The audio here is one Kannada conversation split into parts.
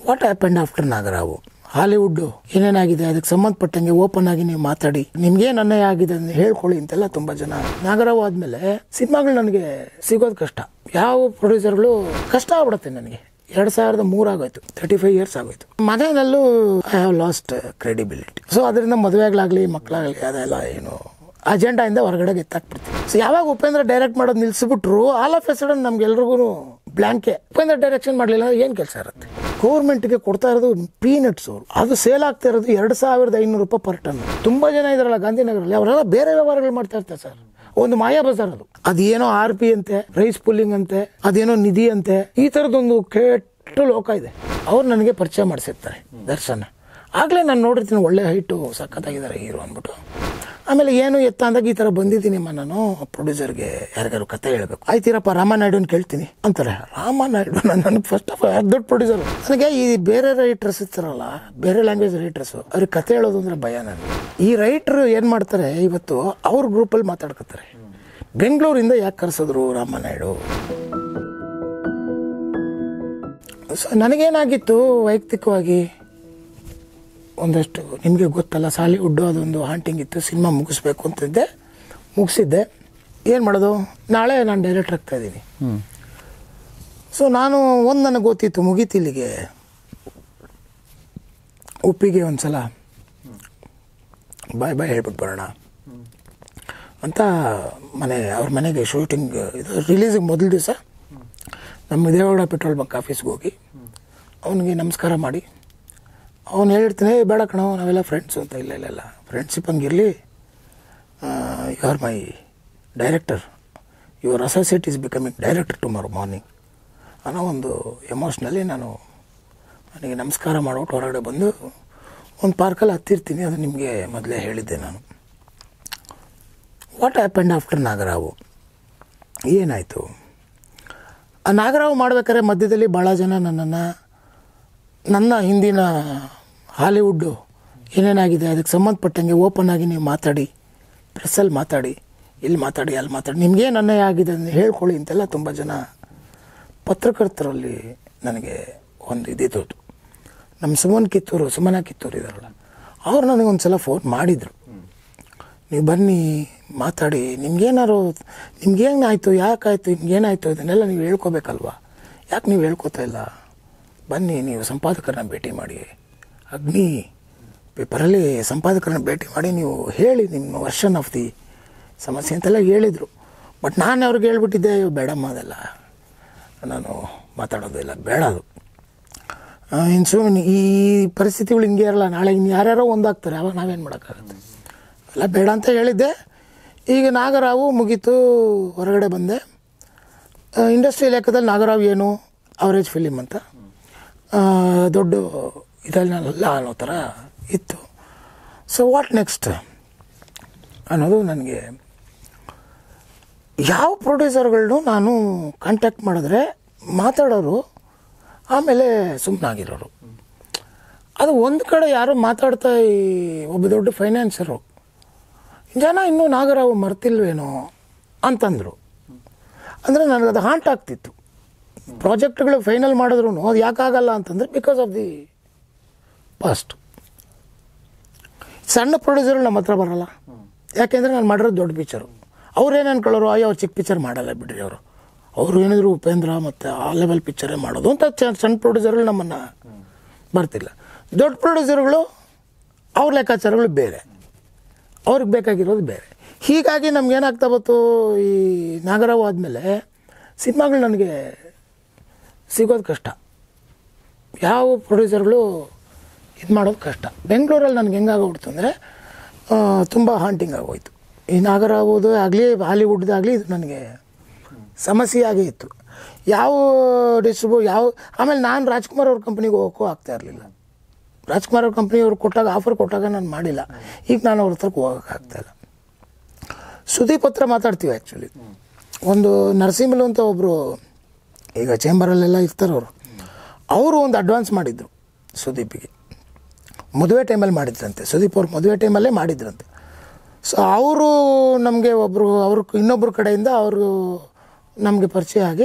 What happened after Nagarahavu Hollywood ಏನೇನಾಗಿದೆ ಅದಕ್ಕೆ ಸಂಬಂಧಪಟ್ಟಂಗೆ ಓಪನ್ ಆಗಿ ನೀವು ಮಾತಾಡಿ ನಿಮ್ಗೇನ್ ಅನ್ಯಾಯ ಆಗಿದೆ ಅಂತ ಹೇಳ್ಕೊಳ್ಳಿ ಅಂತೆಲ್ಲ ತುಂಬಾ ಜನ ನಾಗರಾವ್ ಆದ್ಮೇಲೆ ಸಿನಿಮಾಗಳು ನನಗೆ ಸಿಗೋದು ಕಷ್ಟ ಯಾವ ಪ್ರೊಡ್ಯೂಸರ್ಗಳು ಕಷ್ಟ ಆಗ್ಬಿಡುತ್ತೆ ನನಗೆ ಎರಡ್ ಸಾವಿರದ ಮೂರ್ ಆಗೋಯ್ತು ತರ್ಟಿ ಫೈವ್ ಇಯರ್ಸ್ ಆಗೋಯ್ತು ಮನೆಯಲ್ಲೂ I have lost credibility so ಅದರಿಂದ ಮದುವೆಗಳಾಗ್ಲಿ ಮಕ್ಕಳಾಗ್ಲಿ ಅದೆಲ್ಲ ಏನು ಅಜೆಂಡಾ ಇಂದ ಹೊರಗಡೆ ಎತ್ತಾಕ್ಬಿಡ್ತೀವಿ ಸೊ ಯಾವಾಗ ಉಪೇಂದ್ರ ಡೈರೆಕ್ಟ್ ಮಾಡೋದು ನಿಲ್ಸ್ಬಿಟ್ರು ಆಲ್ ಆಫ್ ಎ ಸಡನ್ ನಮ್ಗೆಲ್ರಿಗೂ ಬ್ಲಾಂಕೆ ಉಪೇಂದ್ರ ಡೈರೆಕ್ಷನ್ ಮಾಡಲಿಲ್ಲ ಅಂದ್ರೆ ಏನು ಕೆಲಸ ಇರುತ್ತೆ ಗೌರ್ಮೆಂಟ್ಗೆ ಕೊಡ್ತಾ ಇರೋದು ಪೀನಟ್ಸ್ ಅವರು ಅದು ಸೇಲ್ ಆಗ್ತಾ ಇರೋದು ಎರಡು ಸಾವಿರದ ಐನೂರು ರೂಪಾಯಿ ಪರ್ ಟನ್ ತುಂಬಾ ಜನ ಇದಾರಲ್ಲ ಗಾಂಧಿನಗರಲ್ಲಿ ಅವರೆಲ್ಲ ಬೇರೆ ವ್ಯವಹಾರಗಳು ಮಾಡ್ತಾ ಇರ್ತಾರೆ ಸರ್ ಒಂದು ಮಾಯಾ ಬಜಾರ್ ಅದು ಅದೇನೋ ಆರ್ ಪಿ ಅಂತೆ ರೈಸ್ ಪುಲ್ಲಿಂಗ್ ಅಂತೆ ಅದೇನೋ ನಿಧಿ ಅಂತೆ ಈ ತರದೊಂದು ಕೆಟ್ಟ ಲೋಕ ಇದೆ ಅವ್ರು ನನಗೆ ಪರಿಚಯ ಮಾಡಿಸಿರ್ತಾರೆ ದರ್ಶನ ಆಗ್ಲೇ ನಾನು ನೋಡಿರ್ತೀನಿ ಒಳ್ಳೆ ಹೈಟು ಸಖತ್ತಾಗಿದ್ದಾರೆ ಹೀರೋ ಅಂದ್ಬಿಟ್ಟು ಆಮೇಲೆ ಏನು ಎತ್ತ ಅಂದಾಗ ಈ ತರ ಬಂದಿದ್ದೀನಿಮ್ಮ ನಾನು ಪ್ರೊಡ್ಯೂಸರ್ಗೆ ಯಾರಿಗಾರು ಕತೆ ಹೇಳ್ಬೇಕು ಆಯ್ತಿರಪ್ಪ ರಾಮನಾಯ್ಡುನ್ ಕೇಳ್ತೀನಿ ಅಂತಾರೆ ರಾಮನಾಯ್ಡು ನನಗೆ ಫಸ್ಟ್ ಆಫ್ ಆಲ್ ದೊಡ್ಡ ಪ್ರೊಡ್ಯೂಸರ್ ನನಗೆ ಈ ಬೇರೆ ರೈಟರ್ಸ್ ಇರ್ತಾರಲ್ಲ ಬೇರೆ ಲ್ಯಾಂಗ್ವೇಜ್ ರೈಟರ್ಸ್ ಅವ್ರಿಗೆ ಕತೆ ಹೇಳೋದು ಅಂದ್ರೆ ಭಯ ನನಗೆ ಈ ರೈಟರ್ ಏನ್ ಮಾಡ್ತಾರೆ ಇವತ್ತು ಅವ್ರ ಗ್ರೂಪಲ್ಲಿ ಮಾತಾಡ್ಕೊತಾರೆ ಬೆಂಗಳೂರಿಂದ ಯಾಕೆ ಕರೆಸಿದ್ರು ರಾಮನಾಯ್ಡು ಸೊ ನನಗೇನಾಗಿತ್ತು ವೈಯಕ್ತಿಕವಾಗಿ ಒಂದಷ್ಟು ನಿಮಗೆ ಗೊತ್ತಲ್ಲ ಸಾಲಿವುಡ್ ಅದೊಂದು ಹಾಂಟಿಂಗ್ ಇತ್ತು ಸಿನಿಮಾ ಮುಗಿಸ್ಬೇಕು ಅಂತಿದ್ದೆ ಮುಗಿಸಿದ್ದೆ ಏನು ಮಾಡೋದು ನಾಳೆ ನಾನು ಡೈರೆಕ್ಟರ್ ಆಗ್ತಾ ಇದ್ದೀನಿ ಸೊ ನಾನು ಒಂದು ನನಗೆ ಗೊತ್ತಿತ್ತು ಮುಗೀತು ಇಲ್ಲಿಗೆ ಉಪ್ಪಿಗೆ ಒಂದ್ಸಲ ಬಾಯ್ ಬಾಯ್ ಹೇಳ್ಬಿಟ್ಟು ಬರೋಣ ಅಂತ ಮನೆ ಅವ್ರ ಮನೆಗೆ ಶೂಟಿಂಗ್ ಇದು ರಿಲೀಸಿಗೆ ಮೊದಲ ದಿವಸ ನಮ್ಮ ದೇವೇಗೌಡ ಪೆಟ್ರೋಲ್ ಬಂಕ್ ಆಫೀಸ್ಗೆ ಹೋಗಿ ಅವನಿಗೆ ನಮಸ್ಕಾರ ಮಾಡಿ ಅವನು ಹೇಳಿರ್ತಾನೆ "ಏ, ಬೇಡ ಕಣೋ ನಾವೆಲ್ಲ ಫ್ರೆಂಡ್ಸು ಅಂತ ಇಲ್ಲ ಇಲ್ಲ ಇಲ್ಲ ಫ್ರೆಂಡ್ಶಿಪ್ ಹಂಗಿರಲಿ you are my director your associate is becoming director tomorrow morning ಅನ್ನೋ ಒಂದು ಎಮೋಷ್ನಲ್ಲಿ ನಾನು ನನಗೆ ನಮಸ್ಕಾರ ಮಾಡ್ಬಿಟ್ಟು ಹೊರಗಡೆ ಬಂದು ಒಂದು ಪಾರ್ಕಲ್ಲಿ ಹತ್ತಿರ್ತೀನಿ ಅದು ನಿಮಗೆ ಮೊದಲೇ ಹೇಳಿದ್ದೆ ನಾನು ವಾಟ್ ಹ್ಯಾಪಂಡ್ ಆಫ್ಟರ್ ನಾಗರಾವು ಏನಾಯಿತು ಆ ನಾಗರಾವ್ ಮಾಡ್ಬೇಕಾದ್ರೆ ಮಧ್ಯದಲ್ಲಿ ಭಾಳ ಜನ ನನ್ನನ್ನು ನನ್ನ ಹಿಂದಿನ ಹಾಲಿವುಡ್ಡು ಏನೇನಾಗಿದೆ ಅದಕ್ಕೆ ಸಂಬಂಧಪಟ್ಟಂಗೆ ಓಪನ್ ಆಗಿ ನೀವು ಮಾತಾಡಿ ಪ್ರೆಸ್ಸಲ್ಲಿ ಮಾತಾಡಿ ಇಲ್ಲಿ ಮಾತಾಡಿ ಅಲ್ಲಿ ಮಾತಾಡಿ ನಿಮ್ಗೇನು ಅನ್ಯಾಯ ಆಗಿದೆ ಅಂತ ಹೇಳ್ಕೊಳ್ಳಿ ಅಂತೆಲ್ಲ ತುಂಬ ಜನ ಪತ್ರಕರ್ತರಲ್ಲಿ ನನಗೆ ಒಂದು ಇದಿತ್ತು ನಮ್ಮ ಸುಮನ್ ಕಿತ್ತೂರು ಸುಮನ ಕಿತ್ತೂರು ಇದಾರಲ್ಲ ಅವ್ರು ನನಗೊಂದು ಸಲ ಫೋನ್ ಮಾಡಿದರು ನೀವು ಬನ್ನಿ ಮಾತಾಡಿ ನಿಮ್ಗೇನಾರು ನಿಮ್ಗೇನಾಯಿತು ಯಾಕಾಯಿತು ನಿಮ್ಗೇನಾಯಿತು ಇದನ್ನೆಲ್ಲ ನೀವು ಹೇಳ್ಕೋಬೇಕಲ್ವಾ ಯಾಕೆ ನೀವು ಹೇಳ್ಕೊತಾ ಇಲ್ಲ ಬನ್ನಿ ನೀವು ಸಂಪಾದಕರನ್ನ ಭೇಟಿ ಮಾಡಿ ಅಗ್ನಿ ಪೇಪರಲ್ಲಿ ಸಂಪಾದಕರನ್ನ ಭೇಟಿ ಮಾಡಿ ನೀವು ಹೇಳಿ ನಿಮ್ಮ ವರ್ಷನ್ ಆಫ್ ದಿ ಸಮಸ್ಯೆ ಅಂತೆಲ್ಲ ಹೇಳಿದರು ಬಟ್ ನಾನು ಅವ್ರಿಗೆ ಹೇಳ್ಬಿಟ್ಟಿದ್ದೆ ಅಯ್ಯೋ ಬೇಡಮ್ಮ ಅದೆಲ್ಲ ನಾನು ಮಾತಾಡೋದಿಲ್ಲ ಬೇಡ ಅದು ಇನ್ನು ಸುಮ್ಮನೆ ಈ ಪರಿಸ್ಥಿತಿಗಳು ಹಿಂಗೆ ಇರಲ್ಲ ನಾಳೆ ಇನ್ನು ಯಾರ್ಯಾರೋ ಒಂದಾಗ್ತಾರೆ ಅವಾಗ ನಾವೇನು ಮಾಡೋಕ್ಕಾಗುತ್ತೆ ಎಲ್ಲ ಬೇಡ ಅಂತ ಹೇಳಿದ್ದೆ ಈಗ ನಾಗರಾವು ಮುಗೀತು ಹೊರಗಡೆ ಬಂದೆ ಇಂಡಸ್ಟ್ರಿ ಲೆಕ್ಕದಲ್ಲಿ ನಾಗರಾವ್ ಏನು ಅವರೇಜ್ ಫಿಲಿಮ್ ಅಂತ ಆ, ದೊಡ್ಡ ಇದಲ್ಲ ಅನ್ನೋ ಥರ ಇತ್ತು ಸೊ ವಾಟ್ ನೆಕ್ಸ್ಟ್ ಅನ್ನೋದು ನನಗೆ ಯಾವ ಪ್ರೊಡ್ಯೂಸರ್ಗಳನ್ನು ನಾನು ಕಾಂಟ್ಯಾಕ್ಟ್ ಮಾಡಿದ್ರೆ ಮಾತಾಡೋರು ಆಮೇಲೆ ಸುಮ್ಮನಾಗಿರೋರು ಅದು ಒಂದು ಕಡೆ ಯಾರೋ ಮಾತಾಡ್ತಾ ಈ ಒಬ್ಬ ದೊಡ್ಡ ಫೈನಾನ್ಸರು ಜನ ಇನ್ನೂ ನಾಗರಾವು ಮರ್ತಿಲ್ವೇನೋ ಅಂತಂದರು ಅಂದರೆ ನನಗೆ ಅದು ಹಾಂಟ್ ಆಗ್ತಿತ್ತು ಪ್ರಾಜೆಕ್ಟ್ಗಳು ಫೈನಲ್ ಮಾಡಿದ್ರು ಅದು ಯಾಕಾಗಲ್ಲ ಅಂತಂದ್ರೆ ಬಿಕಾಸ್ ಆಫ್ ದಿ ಪಾಸ್ಟ್ ಸಣ್ಣ ಪ್ರೊಡ್ಯೂಸರ್ಗಳು ನಮ್ಮ ಹತ್ರ ಬರಲ್ಲ ಯಾಕೆಂದರೆ ನಾನು ಮಾಡಿರೋದು ದೊಡ್ಡ ಪಿಕ್ಚರು ಅವ್ರೇನು ಅನ್ಕೊಳ್ಳೋರು ಅಯ್ಯೋ ಅವ್ರು ಚಿಕ್ಕ ಪಿಕ್ಚರ್ ಮಾಡಲ್ಲ ಬಿಡ್ರಿ ಅವರು ಅವರು ಏನಿದ್ರು ಉಪೇಂದ್ರ ಮತ್ತು ಆ ಲೆವೆಲ್ ಪಿಕ್ಚರೇ ಮಾಡೋದು ಅಂತ ಚ- ಸಣ್ಣ ಪ್ರೊಡ್ಯೂಸರ್ಗಳು ನಮ್ಮನ್ನು ಬರ್ತಿಲ್ಲ ದೊಡ್ಡ ಪ್ರೊಡ್ಯೂಸರ್ಗಳು ಅವ್ರ ಲೆಕ್ಕಾಚಾರಗಳು ಬೇರೆ ಅವ್ರಿಗೆ ಬೇಕಾಗಿರೋದು ಬೇರೆ ಹೀಗಾಗಿ ನಮ್ಗೆ ಏನಾಗ್ತಾ ಬಂತು ಈ ನಾಗರಾವ್ ಆದಮೇಲೆ ಸಿನಿಮಾಗಳು ನನಗೆ ಸಿಗೋದು ಕಷ್ಟ ಯಾವ ಪ್ರೊಡ್ಯೂಸರ್ಗಳು ಇದು ಮಾಡೋದು ಕಷ್ಟ ಬೆಂಗಳೂರಲ್ಲಿ ನನಗೆ ಹೆಂಗಾಗೋಗ್ಬಿಡ್ತು ಅಂದರೆ ತುಂಬ ಹಾಂಟಿಂಗ್ ಆಗೋಯ್ತು ಈ ನಾಗರಾವುದು ಆಗಲಿ ಹಾಲಿವುಡ್ದಾಗಲಿ ಇದು ನನಗೆ ಸಮಸ್ಯೆ ಆಗೇ ಇತ್ತು ಯಾವ ಡಿಸ್ಟ್ರಿಬ್ಯೂ ಯಾವ ಆಮೇಲೆ ನಾನು ರಾಜ್ಕುಮಾರ್ ಅವ್ರ ಕಂಪ್ನಿಗೆ ಹೋಗೋಕ್ಕೂ ಆಗ್ತಾ ಇರಲಿಲ್ಲ ರಾಜ್ಕುಮಾರ್ ಅವ್ರ ಕಂಪ್ನಿ ಅವ್ರು ಕೊಟ್ಟಾಗ ಆಫರ್ ಕೊಟ್ಟಾಗ ನಾನು ಮಾಡಿಲ್ಲ ಈಗ ನಾನು ಅವ್ರ ಹತ್ರಕ್ಕೆ ಹೋಗೋಕೆ ಆಗ್ತಾಯಿಲ್ಲ ಸುದೀಪ್ ಹತ್ರ ಮಾತಾಡ್ತೀವಿ ಆ್ಯಕ್ಚುಲಿ ಒಂದು ನರಸಿಂಹಲು ಅಂತ ಒಬ್ಬರು ಈಗ ಚೇಂಬರಲ್ಲೆಲ್ಲ ಇರ್ತಾರೆ ಅವರು ಅವರು ಒಂದು ಅಡ್ವಾನ್ಸ್ ಮಾಡಿದ್ರು ಸುದೀಪಿಗೆ ಮದುವೆ ಟೈಮಲ್ಲಿ ಮಾಡಿದ್ರಂತೆ ಸುದೀಪ್ ಅವ್ರು ಮದುವೆ ಟೈಮಲ್ಲೇ ಮಾಡಿದ್ರಂತೆ ಸೊ ಅವರು ನಮಗೆ ಒಬ್ಬರು ಅವ್ರ ಇನ್ನೊಬ್ಬರ ಕಡೆಯಿಂದ ಅವರು ನಮಗೆ ಪರಿಚಯ ಆಗಿ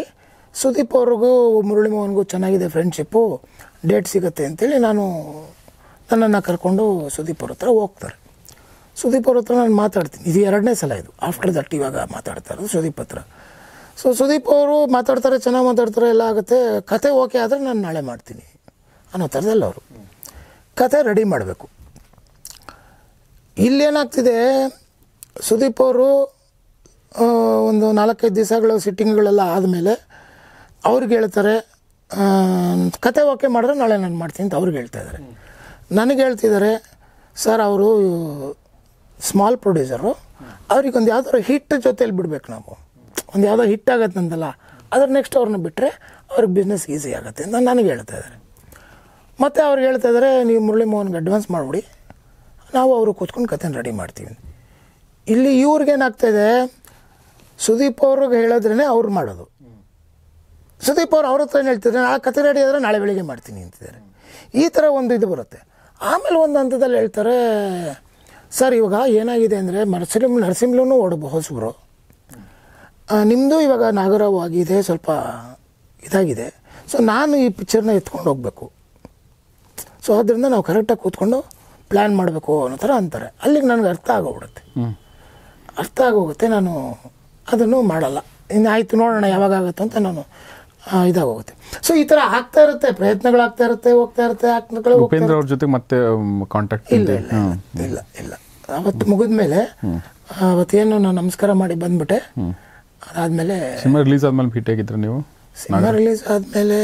ಸುದೀಪ್ ಅವ್ರಿಗೂ ಮುರಳಿ ಮೋಹನ್ಗೂ ಚೆನ್ನಾಗಿದೆ ಫ್ರೆಂಡ್ಶಿಪ್ಪು ಡೇಟ್ ಸಿಗುತ್ತೆ ಅಂತೇಳಿ ನಾನು ನನ್ನನ್ನು ಕರ್ಕೊಂಡು ಸುದೀಪ್ ಅವ್ರ ಹತ್ರ ಹೋಗ್ತಾರೆ ಸುದೀಪ್ ಅವ್ರ ಹತ್ರ ನಾನು ಮಾತಾಡ್ತೀನಿ ಇದು ಎರಡನೇ ಸಲ ಇದು ಆಫ್ಟರ್ ದಟ್ ಇವಾಗ ಮಾತಾಡ್ತಾ ಇರೋದು ಸುದೀಪ್ ಹತ್ರ ಸೊ ಸುದೀಪ್ ಅವರು ಮಾತಾಡ್ತಾರೆ ಚೆನ್ನಾಗಿ ಮಾತಾಡ್ತಾರೆ ಎಲ್ಲ ಆಗುತ್ತೆ ಕತೆ ಓಕೆ ಆದರೆ ನಾನು ನಾಳೆ ಮಾಡ್ತೀನಿ ಅನ್ನೋ ಥರದಲ್ಲಿ ಅವರು ಕತೆ ರೆಡಿ ಮಾಡಬೇಕು ಇಲ್ಲೇನಾಗ್ತಿದೆ ಸುದೀಪ್ ಅವರು ಆ, ಒಂದು ನಾಲ್ಕೈದು ದಿವಸಗಳು ಸಿಟ್ಟಿಂಗ್ಗಳೆಲ್ಲ ಆದಮೇಲೆ ಅವ್ರಿಗೆ ಹೇಳ್ತಾರೆ ಆ, ಕತೆ ಓಕೆ ಮಾಡಿದ್ರೆ ನಾಳೆ ನಾನು ಮಾಡ್ತೀನಿ ಅಂತ ಅವ್ರಿಗೆ ಹೇಳ್ತಾ ಇದ್ದಾರೆ ನನಗೆ ಹೇಳ್ತಿದ್ದಾರೆ ಸರ್ ಅವರು ಸ್ಮಾಲ್ ಪ್ರೊಡ್ಯೂಸರು ಅವ್ರಿಗೊಂದು ಯಾವ್ದಾದ್ರು ಹಿಟ್ ಜೊತೆಲಿ ಬಿಡ್ಬೇಕು ನಾವು ಒಂದು ಯಾವುದೋ ಹಿಟ್ ಆಗತ್ತೆ ಅಂತಲ್ಲ ಅದ್ರ ನೆಕ್ಸ್ಟ್ ಅವ್ರನ್ನ ಬಿಟ್ಟರೆ ಅವ್ರಿಗೆ ಬಿಸ್ನೆಸ್ ಈಸಿ ಆಗುತ್ತೆ ಅಂತ ನನಗೆ ಹೇಳ್ತಾ ಇದ್ದಾರೆ ಮತ್ತು ಅವ್ರಿಗೆ ಹೇಳ್ತಾ ಇದ್ದಾರೆ ನೀವು ಮುರಳಿ ಮೋಹನ್ಗೆ ಅಡ್ವಾನ್ಸ್ ಮಾಡಿಬಿಡಿ ನಾವು ಅವರು ಕೂತ್ಕೊಂಡು ಕತೆನ ರೆಡಿ ಮಾಡ್ತೀವಿ ಇಲ್ಲಿ ಇವ್ರಿಗೇನಾಗ್ತಾಯಿದೆ ಸುದೀಪ್ ಅವ್ರಿಗೆ ಹೇಳಿದ್ರೇ ಅವ್ರು ಮಾಡೋದು ಸುದೀಪ್ ಅವ್ರು ಅವ್ರ ಹತ್ರ ಏನು ಹೇಳ್ತಿದ್ದಾರೆ ಆ ಕತೆ ರೆಡಿ ಆದರೆ ನಾಳೆ ಬೆಳಿಗ್ಗೆ ಮಾಡ್ತೀನಿ ಅಂತಿದ್ದಾರೆ ಈ ಥರ ಒಂದು ಇದು ಬರುತ್ತೆ ಆಮೇಲೆ ಒಂದು ಹಂತದಲ್ಲಿ ಹೇಳ್ತಾರೆ ಸರ್ ಇವಾಗ ಏನಾಗಿದೆ ಅಂದರೆ ನರಸಿಂಹ ನರಸಿಂಹಲೂ ಓಡಬ ಹೊಸಬ್ರು ನಿಮ್ಮದು ಇವಾಗ ನಾಗರಾವ್ ಆಗಿದೆ ಸ್ವಲ್ಪ ಇದಾಗಿದೆ ಸೊ ನಾನು ಈ ಪಿಕ್ಚರ್ನ ಎತ್ಕೊಂಡು ಹೋಗಬೇಕು ಸೊ ಅದರಿಂದ ನಾವು ಕರೆಕ್ಟಾಗಿ ಕೂತ್ಕೊಂಡು ಪ್ಲ್ಯಾನ್ ಮಾಡಬೇಕು ಅನ್ನೋ ಥರ ಅಂತಾರೆ ಅಲ್ಲಿಗೆ ನನಗೆ ಅರ್ಥ ಆಗೋಗ್ಬಿಡುತ್ತೆ ಅರ್ಥ ಆಗೋಗುತ್ತೆ ನಾನು ಅದನ್ನು ಮಾಡಲ್ಲ ಇನ್ನು ಆಯಿತು ನೋಡೋಣ ಯಾವಾಗ ಆಗುತ್ತೆ ಅಂತ ನಾನು ಆ, ಇದಾಗೋಗುತ್ತೆ ಸೊ ಈ ಥರ ಆಗ್ತಾ ಇರುತ್ತೆ ಪ್ರಯತ್ನಗಳಾಗ್ತಾ ಇರುತ್ತೆ ಹೋಗ್ತಾ ಇರುತ್ತೆ ಆಗ್ತಾಗಳು ಹೋಗ್ತಾ ಉಪೇಂದ್ರ ಅವ್ರ ಜೊತೆ ಮತ್ತೆ ಕಾಂಟ್ಯಾಕ್ಟ್ ಇಲ್ಲ ಇಲ್ಲ ಇಲ್ಲ, ಇಲ್ಲ ಇಲ್ಲ ಅವತ್ತು ಮುಗಿದ ಮೇಲೆ ಅವತ್ತೇನು ನಾನು ನಮಸ್ಕಾರ ಮಾಡಿ ಬಂದ್ಬಿಟ್ಟೆ ಅದಾದಮೇಲೆ ಸಿನಿಮಾ ರಿಲೀಸ್ ಆದ್ಮೇಲೆ ಭೇಟಿ ಆಗಿದ್ರ ನೀವು ಸಿನಿಮಾ ರಿಲೀಸ್ ಆದಮೇಲೆ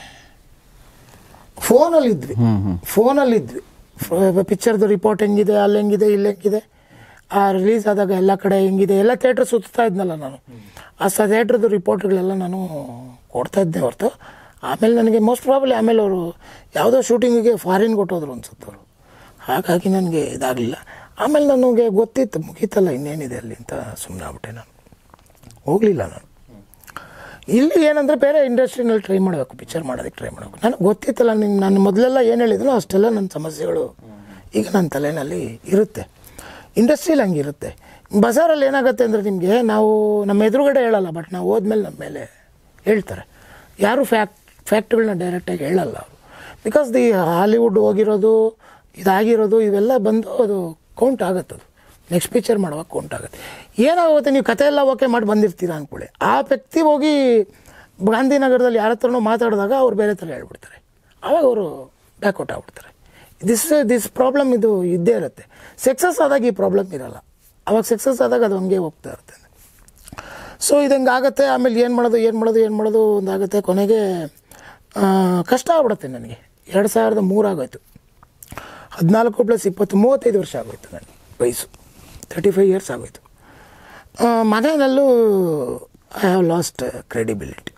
ಫೋನಲ್ಲಿ ಇದ್ವಿ ಫೋನಲ್ಲಿ ಇದ್ವಿ ಪಿಕ್ಚರ್ದು ರಿಪೋರ್ಟ್ ಹೆಂಗಿದೆ ಅಲ್ಲಿ ಹೆಂಗಿದೆ ಇಲ್ಲಿ ಹೆಂಗಿದೆ ಆ ರಿಲೀಸ್ ಆದಾಗ ಎಲ್ಲ ಕಡೆ ಹೆಂಗಿದೆ ಎಲ್ಲ ಥಿಯೇಟ್ರ್ ಸುತ್ತಾ ಇದ್ನಲ್ಲ ನಾನು ಆ ಸ ಥಿಯೇಟ್ರದ್ದು ರಿಪೋರ್ಟ್ಗಳೆಲ್ಲ ನಾನು ಕೊಡ್ತಾ ಇದ್ದೆ ಹೊರತು ಆಮೇಲೆ ನನಗೆ ಮೋಸ್ಟ್ ಪ್ರಾಬಲಿ ಆಮೇಲೆ ಅವರು ಯಾವುದೋ ಶೂಟಿಂಗಿಗೆ ಫಾರಿನ್ ಕೊಟ್ಟೋದ್ರು ಅನ್ಸುತ್ತೆ ಅವರು ಹಾಗಾಗಿ ನನಗೆ ಇದಾಗಲಿಲ್ಲ ಆಮೇಲೆ ನನಗೆ ಗೊತ್ತಿತ್ತು ಮುಗೀತಲ್ಲ ಇನ್ನೇನಿದೆ ಅಲ್ಲಿ ಅಂತ ಸುಮ್ಮನೆ ಆಗ್ಬಿಟ್ಟೆ ನಾನು ಹೋಗಲಿಲ್ಲ ನಾನು ಇಲ್ಲಿ ಏನಂದರೆ ಬೇರೆ ಇಂಡಸ್ಟ್ರಿನಲ್ಲಿ ಟ್ರೈ ಮಾಡಬೇಕು ಪಿಕ್ಚರ್ ಮಾಡೋದಕ್ಕೆ ಟ್ರೈ ಮಾಡಬೇಕು ನನಗೆ ಗೊತ್ತಿತ್ತಲ್ಲ ನಿಮ್ಗೆ ನಾನು ಮೊದಲೆಲ್ಲ ಏನು ಹೇಳಿದ್ರು ಅಷ್ಟೆಲ್ಲ ನನ್ನ ಸಮಸ್ಯೆಗಳು ಈಗ ನನ್ನ ತಲೆಯಲ್ಲಿ ಇರುತ್ತೆ ಇಂಡಸ್ಟ್ರಿಯಲ್ಲಿ ಹಂಗಿರುತ್ತೆ ಬಜಾರಲ್ಲಿ ಏನಾಗುತ್ತೆ ಅಂದರೆ ನಿಮಗೆ ನಾವು ನಮ್ಮ ಎದುರುಗಡೆ ಹೇಳಲ್ಲ ಬಟ್ ನಾವು ಹೋದ್ಮೇಲೆ ನಮ್ಮ ಮೇಲೆ ಹೇಳ್ತಾರೆ ಯಾರು ಫ್ಯಾಕ್ಟ್ ಫ್ಯಾಕ್ಟ್ಗಳನ್ನ ಡೈರೆಕ್ಟಾಗಿ ಹೇಳಲ್ಲ ಅವರು ಬಿಕಾಸ್ ದಿ ಹಾಲಿವುಡ್ ಹೋಗಿರೋದು ಇದಾಗಿರೋದು ಇವೆಲ್ಲ ಬಂದು ಅದು ಕೌಂಟ್ ಆಗುತ್ತೆ ಅದು ನೆಕ್ಸ್ಟ್ ಪಿಕ್ಚರ್ ಮಾಡುವಾಗ ಕೌಂಟ್ ಆಗುತ್ತೆ ಏನಾಗುತ್ತೆ ನೀವು ಕತೆ ಎಲ್ಲ ಓಕೆ ಮಾಡಿ ಬಂದಿರ್ತೀರಾ ಅಂದ್ಕೊಳ್ಳಿ ಆ ವ್ಯಕ್ತಿ ಹೋಗಿ ಗಾಂಧಿನಗರದಲ್ಲಿ ಯಾರ ಹತ್ರನೋ ಮಾತಾಡಿದಾಗ ಅವ್ರು ಬೇರೆ ಥರ ಹೇಳ್ಬಿಡ್ತಾರೆ ಆವಾಗ ಅವರು ಬ್ಯಾಕ್ಔಟ್ ಆಗ್ಬಿಡ್ತಾರೆ ದಿಸ್ ದಿಸ್ ಪ್ರಾಬ್ಲಮ್ ಇದು ಇದ್ದೇ ಇರುತ್ತೆ ಸಕ್ಸಸ್ ಆದಾಗ ಈ ಪ್ರಾಬ್ಲಮ್ ಇರಲ್ಲ ಅವಾಗ ಸಕ್ಸಸ್ ಆದಾಗ ಅದು ಹಂಗೆ ಹೋಗ್ತಾ ಇರುತ್ತೆ ಸೊ ಇದಂಗೆ ಆಗುತ್ತೆ ಆಮೇಲೆ ಏನು ಮಾಡೋದು ಏನು ಮಾಡೋದು ಏನು ಮಾಡೋದು ಒಂದಾಗುತ್ತೆ ಕೊನೆಗೆ ಆ, ಕಷ್ಟ ಆಗ್ಬಿಡುತ್ತೆ ನನಗೆ ಎರಡು ಸಾವಿರದ ಮೂರಾಗೋಯ್ತು ಹದಿನಾಲ್ಕು ಪ್ಲಸ್ ಇಪ್ಪತ್ತು ಮೂವತ್ತೈದು ವರ್ಷ ಆಗೋಯ್ತು ನನಗೆ ವಯಸ್ಸು ತರ್ಟಿ ಫೈವ್ ಇಯರ್ಸ್ ಆಗೋಯ್ತು ಆ, ಮನೆಯಲ್ಲೂ ಐ ಹ್ಯಾವ್ ಲಾಸ್ಟ್ ಕ್ರೆಡಿಬಿಲಿಟಿ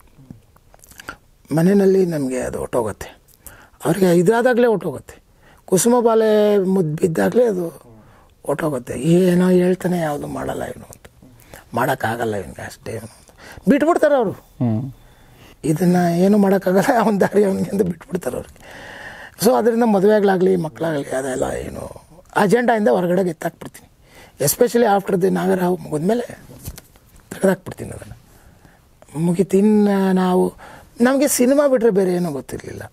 ಮನೆಯಲ್ಲಿ ನಮಗೆ ಅದು ಹೊಟ್ಟೋಗುತ್ತೆ ಅವ್ರಿಗೆ ಇದಾದಾಗಲೇ ಹೊಟ್ಟೋಗುತ್ತೆ ಕುಸುಮ ಬಾಲೆ ಮುದ್ದು ಬಿದ್ದಾಗಲೇ ಅದು ಹೊಟ್ಟೋಗುತ್ತೆ ಏನೋ ಹೇಳ್ತಾನೆ ಯಾವುದು ಮಾಡಲ್ಲ ಇವನು ಅಂತ ಮಾಡೋಕ್ಕಾಗಲ್ಲ ಇವನಿಗೆ ಅಷ್ಟೇ ಇವನು ಅಂತ ಬಿಟ್ಬಿಡ್ತಾರೆ ಅವರು ಹ್ಮ್ ಇದನ್ನು ಏನು ಮಾಡೋಕ್ಕಾಗಲ್ಲ ಅವನ ದಾರಿ ಅವನಿಗೆ ಅಂತ ಬಿಟ್ಬಿಡ್ತಾರೆ ಅವ್ರಿಗೆ ಸೊ ಅದರಿಂದ ಮದುವೆಗಳಾಗಲಿ ಮಕ್ಕಳಾಗಲಿ ಅದೆಲ್ಲ ಏನು ಅಜೆಂಡಾಯಿಂದ ಹೊರಗಡೆ ಎತ್ತಾಕ್ಬಿಡ್ತೀನಿ ಎಸ್ಪೆಷಲಿ ಆಫ್ಟರ್ ದಿ ನಾಗರಾವ್ ಮುಗಿದ್ಮೇಲೆ ತೆಗೆದಾಕ್ಬಿಡ್ತೀನಿ ಅದನ್ನು ಮುಗೀತು ಇನ್ನು ನಾವು ನಮಗೆ ಸಿನಿಮಾ ಬಿಟ್ಟರೆ ಬೇರೆ ಏನೂ ಗೊತ್ತಿರಲಿಲ್ಲ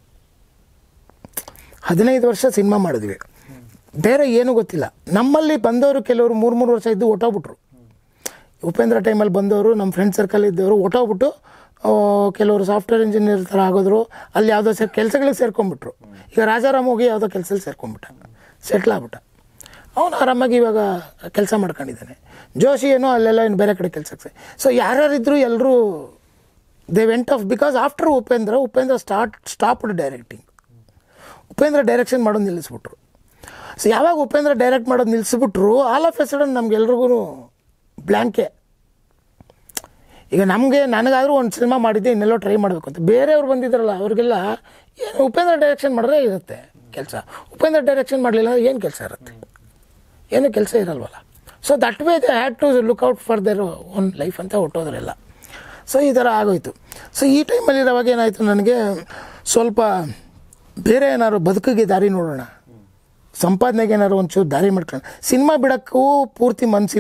ಹದಿನೈದು ವರ್ಷ ಸಿನಿಮಾ ಮಾಡಿದ್ವಿ ಬೇರೆ ಏನೂ ಗೊತ್ತಿಲ್ಲ ನಮ್ಮಲ್ಲಿ ಬಂದವರು ಕೆಲವರು ಮೂರು ಮೂರು ವರ್ಷ ಇದ್ದು ಹೊಟ್ಟೋಗ್ಬಿಟ್ರು ಉಪೇಂದ್ರ ಟೈಮಲ್ಲಿ ಬಂದವರು ನಮ್ಮ ಫ್ರೆಂಡ್ ಸರ್ಕಲ್ ಇದ್ದವರು ಹೊಟ್ಟೋಗ್ಬಿಟ್ಟು ಆ, ಕೆಲವರು ಸಾಫ್ಟ್ವೇರ್ ಇಂಜಿನಿಯರ್ ಥರ ಆಗೋದ್ರು ಅಲ್ಲಿ ಯಾವುದೋ ಸೇರ್ ಕೆಲಸಗಳಿಗೆ ಸೇರ್ಕೊಂಡ್ಬಿಟ್ರು ಈಗ ರಾಜಾರಾಮ್ ಹೋಗಿ ಯಾವುದೋ ಕೆಲಸದಲ್ಲಿ ಸೇರ್ಕೊಂಡ್ಬಿಟ್ಟ ಸೆಟ್ಲ್ ಆಗ್ಬಿಟ್ಟ ಅವನು ಆರಾಮಾಗಿ ಇವಾಗ ಕೆಲಸ ಮಾಡ್ಕೊಂಡಿದ್ದಾನೆ ಜೋಶಿ ಏನೋ ಅಲ್ಲೆಲ್ಲ ಇನ್ನು ಬೇರೆ ಕಡೆ ಕೆಲಸಕ್ಕೆ ಸೊ ಯಾರ್ಯಾರಿದ್ರು ಎಲ್ಲರೂ they went off because after Upendra Upendra start stopped directing Upendra direction ಮಾಡೋದು ನಿಲ್ಲಿಸ್ಬಿಟ್ರು ಸೊ ಯಾವಾಗ ಉಪೇಂದ್ರ ಡೈರೆಕ್ಟ್ ಮಾಡೋದು ನಿಲ್ಲಿಸ್ಬಿಟ್ರು ಆಲ್ ಆಫ್ ಎ ಸಡನ್ ನಮ್ಗೆಲ್ರಿಗೂ ಬ್ಲ್ಯಾಂಕೆ ಈಗ ನಮಗೆ ನನಗಾದರೂ ಒಂದು ಸಿನಿಮಾ ಮಾಡಿದ್ದೆ ಇನ್ನೆಲ್ಲೋ ಟ್ರೈ ಮಾಡಬೇಕು ಅಂತ ಬೇರೆಯವ್ರು ಬಂದಿದ್ದಾರಲ್ಲ ಅವ್ರಿಗೆಲ್ಲ ಏನು ಉಪೇಂದ್ರ ಡೈರೆಕ್ಷನ್ ಮಾಡಿದ್ರೆ ಇರುತ್ತೆ ಕೆಲಸ ಉಪೇಂದ್ರ ಡೈರೆಕ್ಷನ್ ಮಾಡಲಿಲ್ಲ ಏನು ಕೆಲಸ ಇರುತ್ತೆ ಏನು ಕೆಲಸ ಇರಲ್ವಲ್ಲ so that way they had to look out for their own life ಅಂತ ಹೊಟ್ಟೋದ್ರೆಲ್ಲ ಸೊ ಈ ಥರ ಆಗೋಯ್ತು ಸೊ ಈ ಟೈಮಲ್ಲಿ ಇರೋವಾಗ ಏನಾಯಿತು ನನಗೆ ಸ್ವಲ್ಪ ಬೇರೆ ಏನಾದ್ರು ಬದುಕಿಗೆ ದಾರಿ ನೋಡೋಣ ಸಂಪಾದನೆಗೆ ಏನಾದ್ರು ಒಂಚೂರು ದಾರಿ ಮಾಡ್ಕೊಂಡು ಸಿನಿಮಾ ಬಿಡೋಕ್ಕೂ ಪೂರ್ತಿ ಮನಸ್ಸಿಲ್ಲ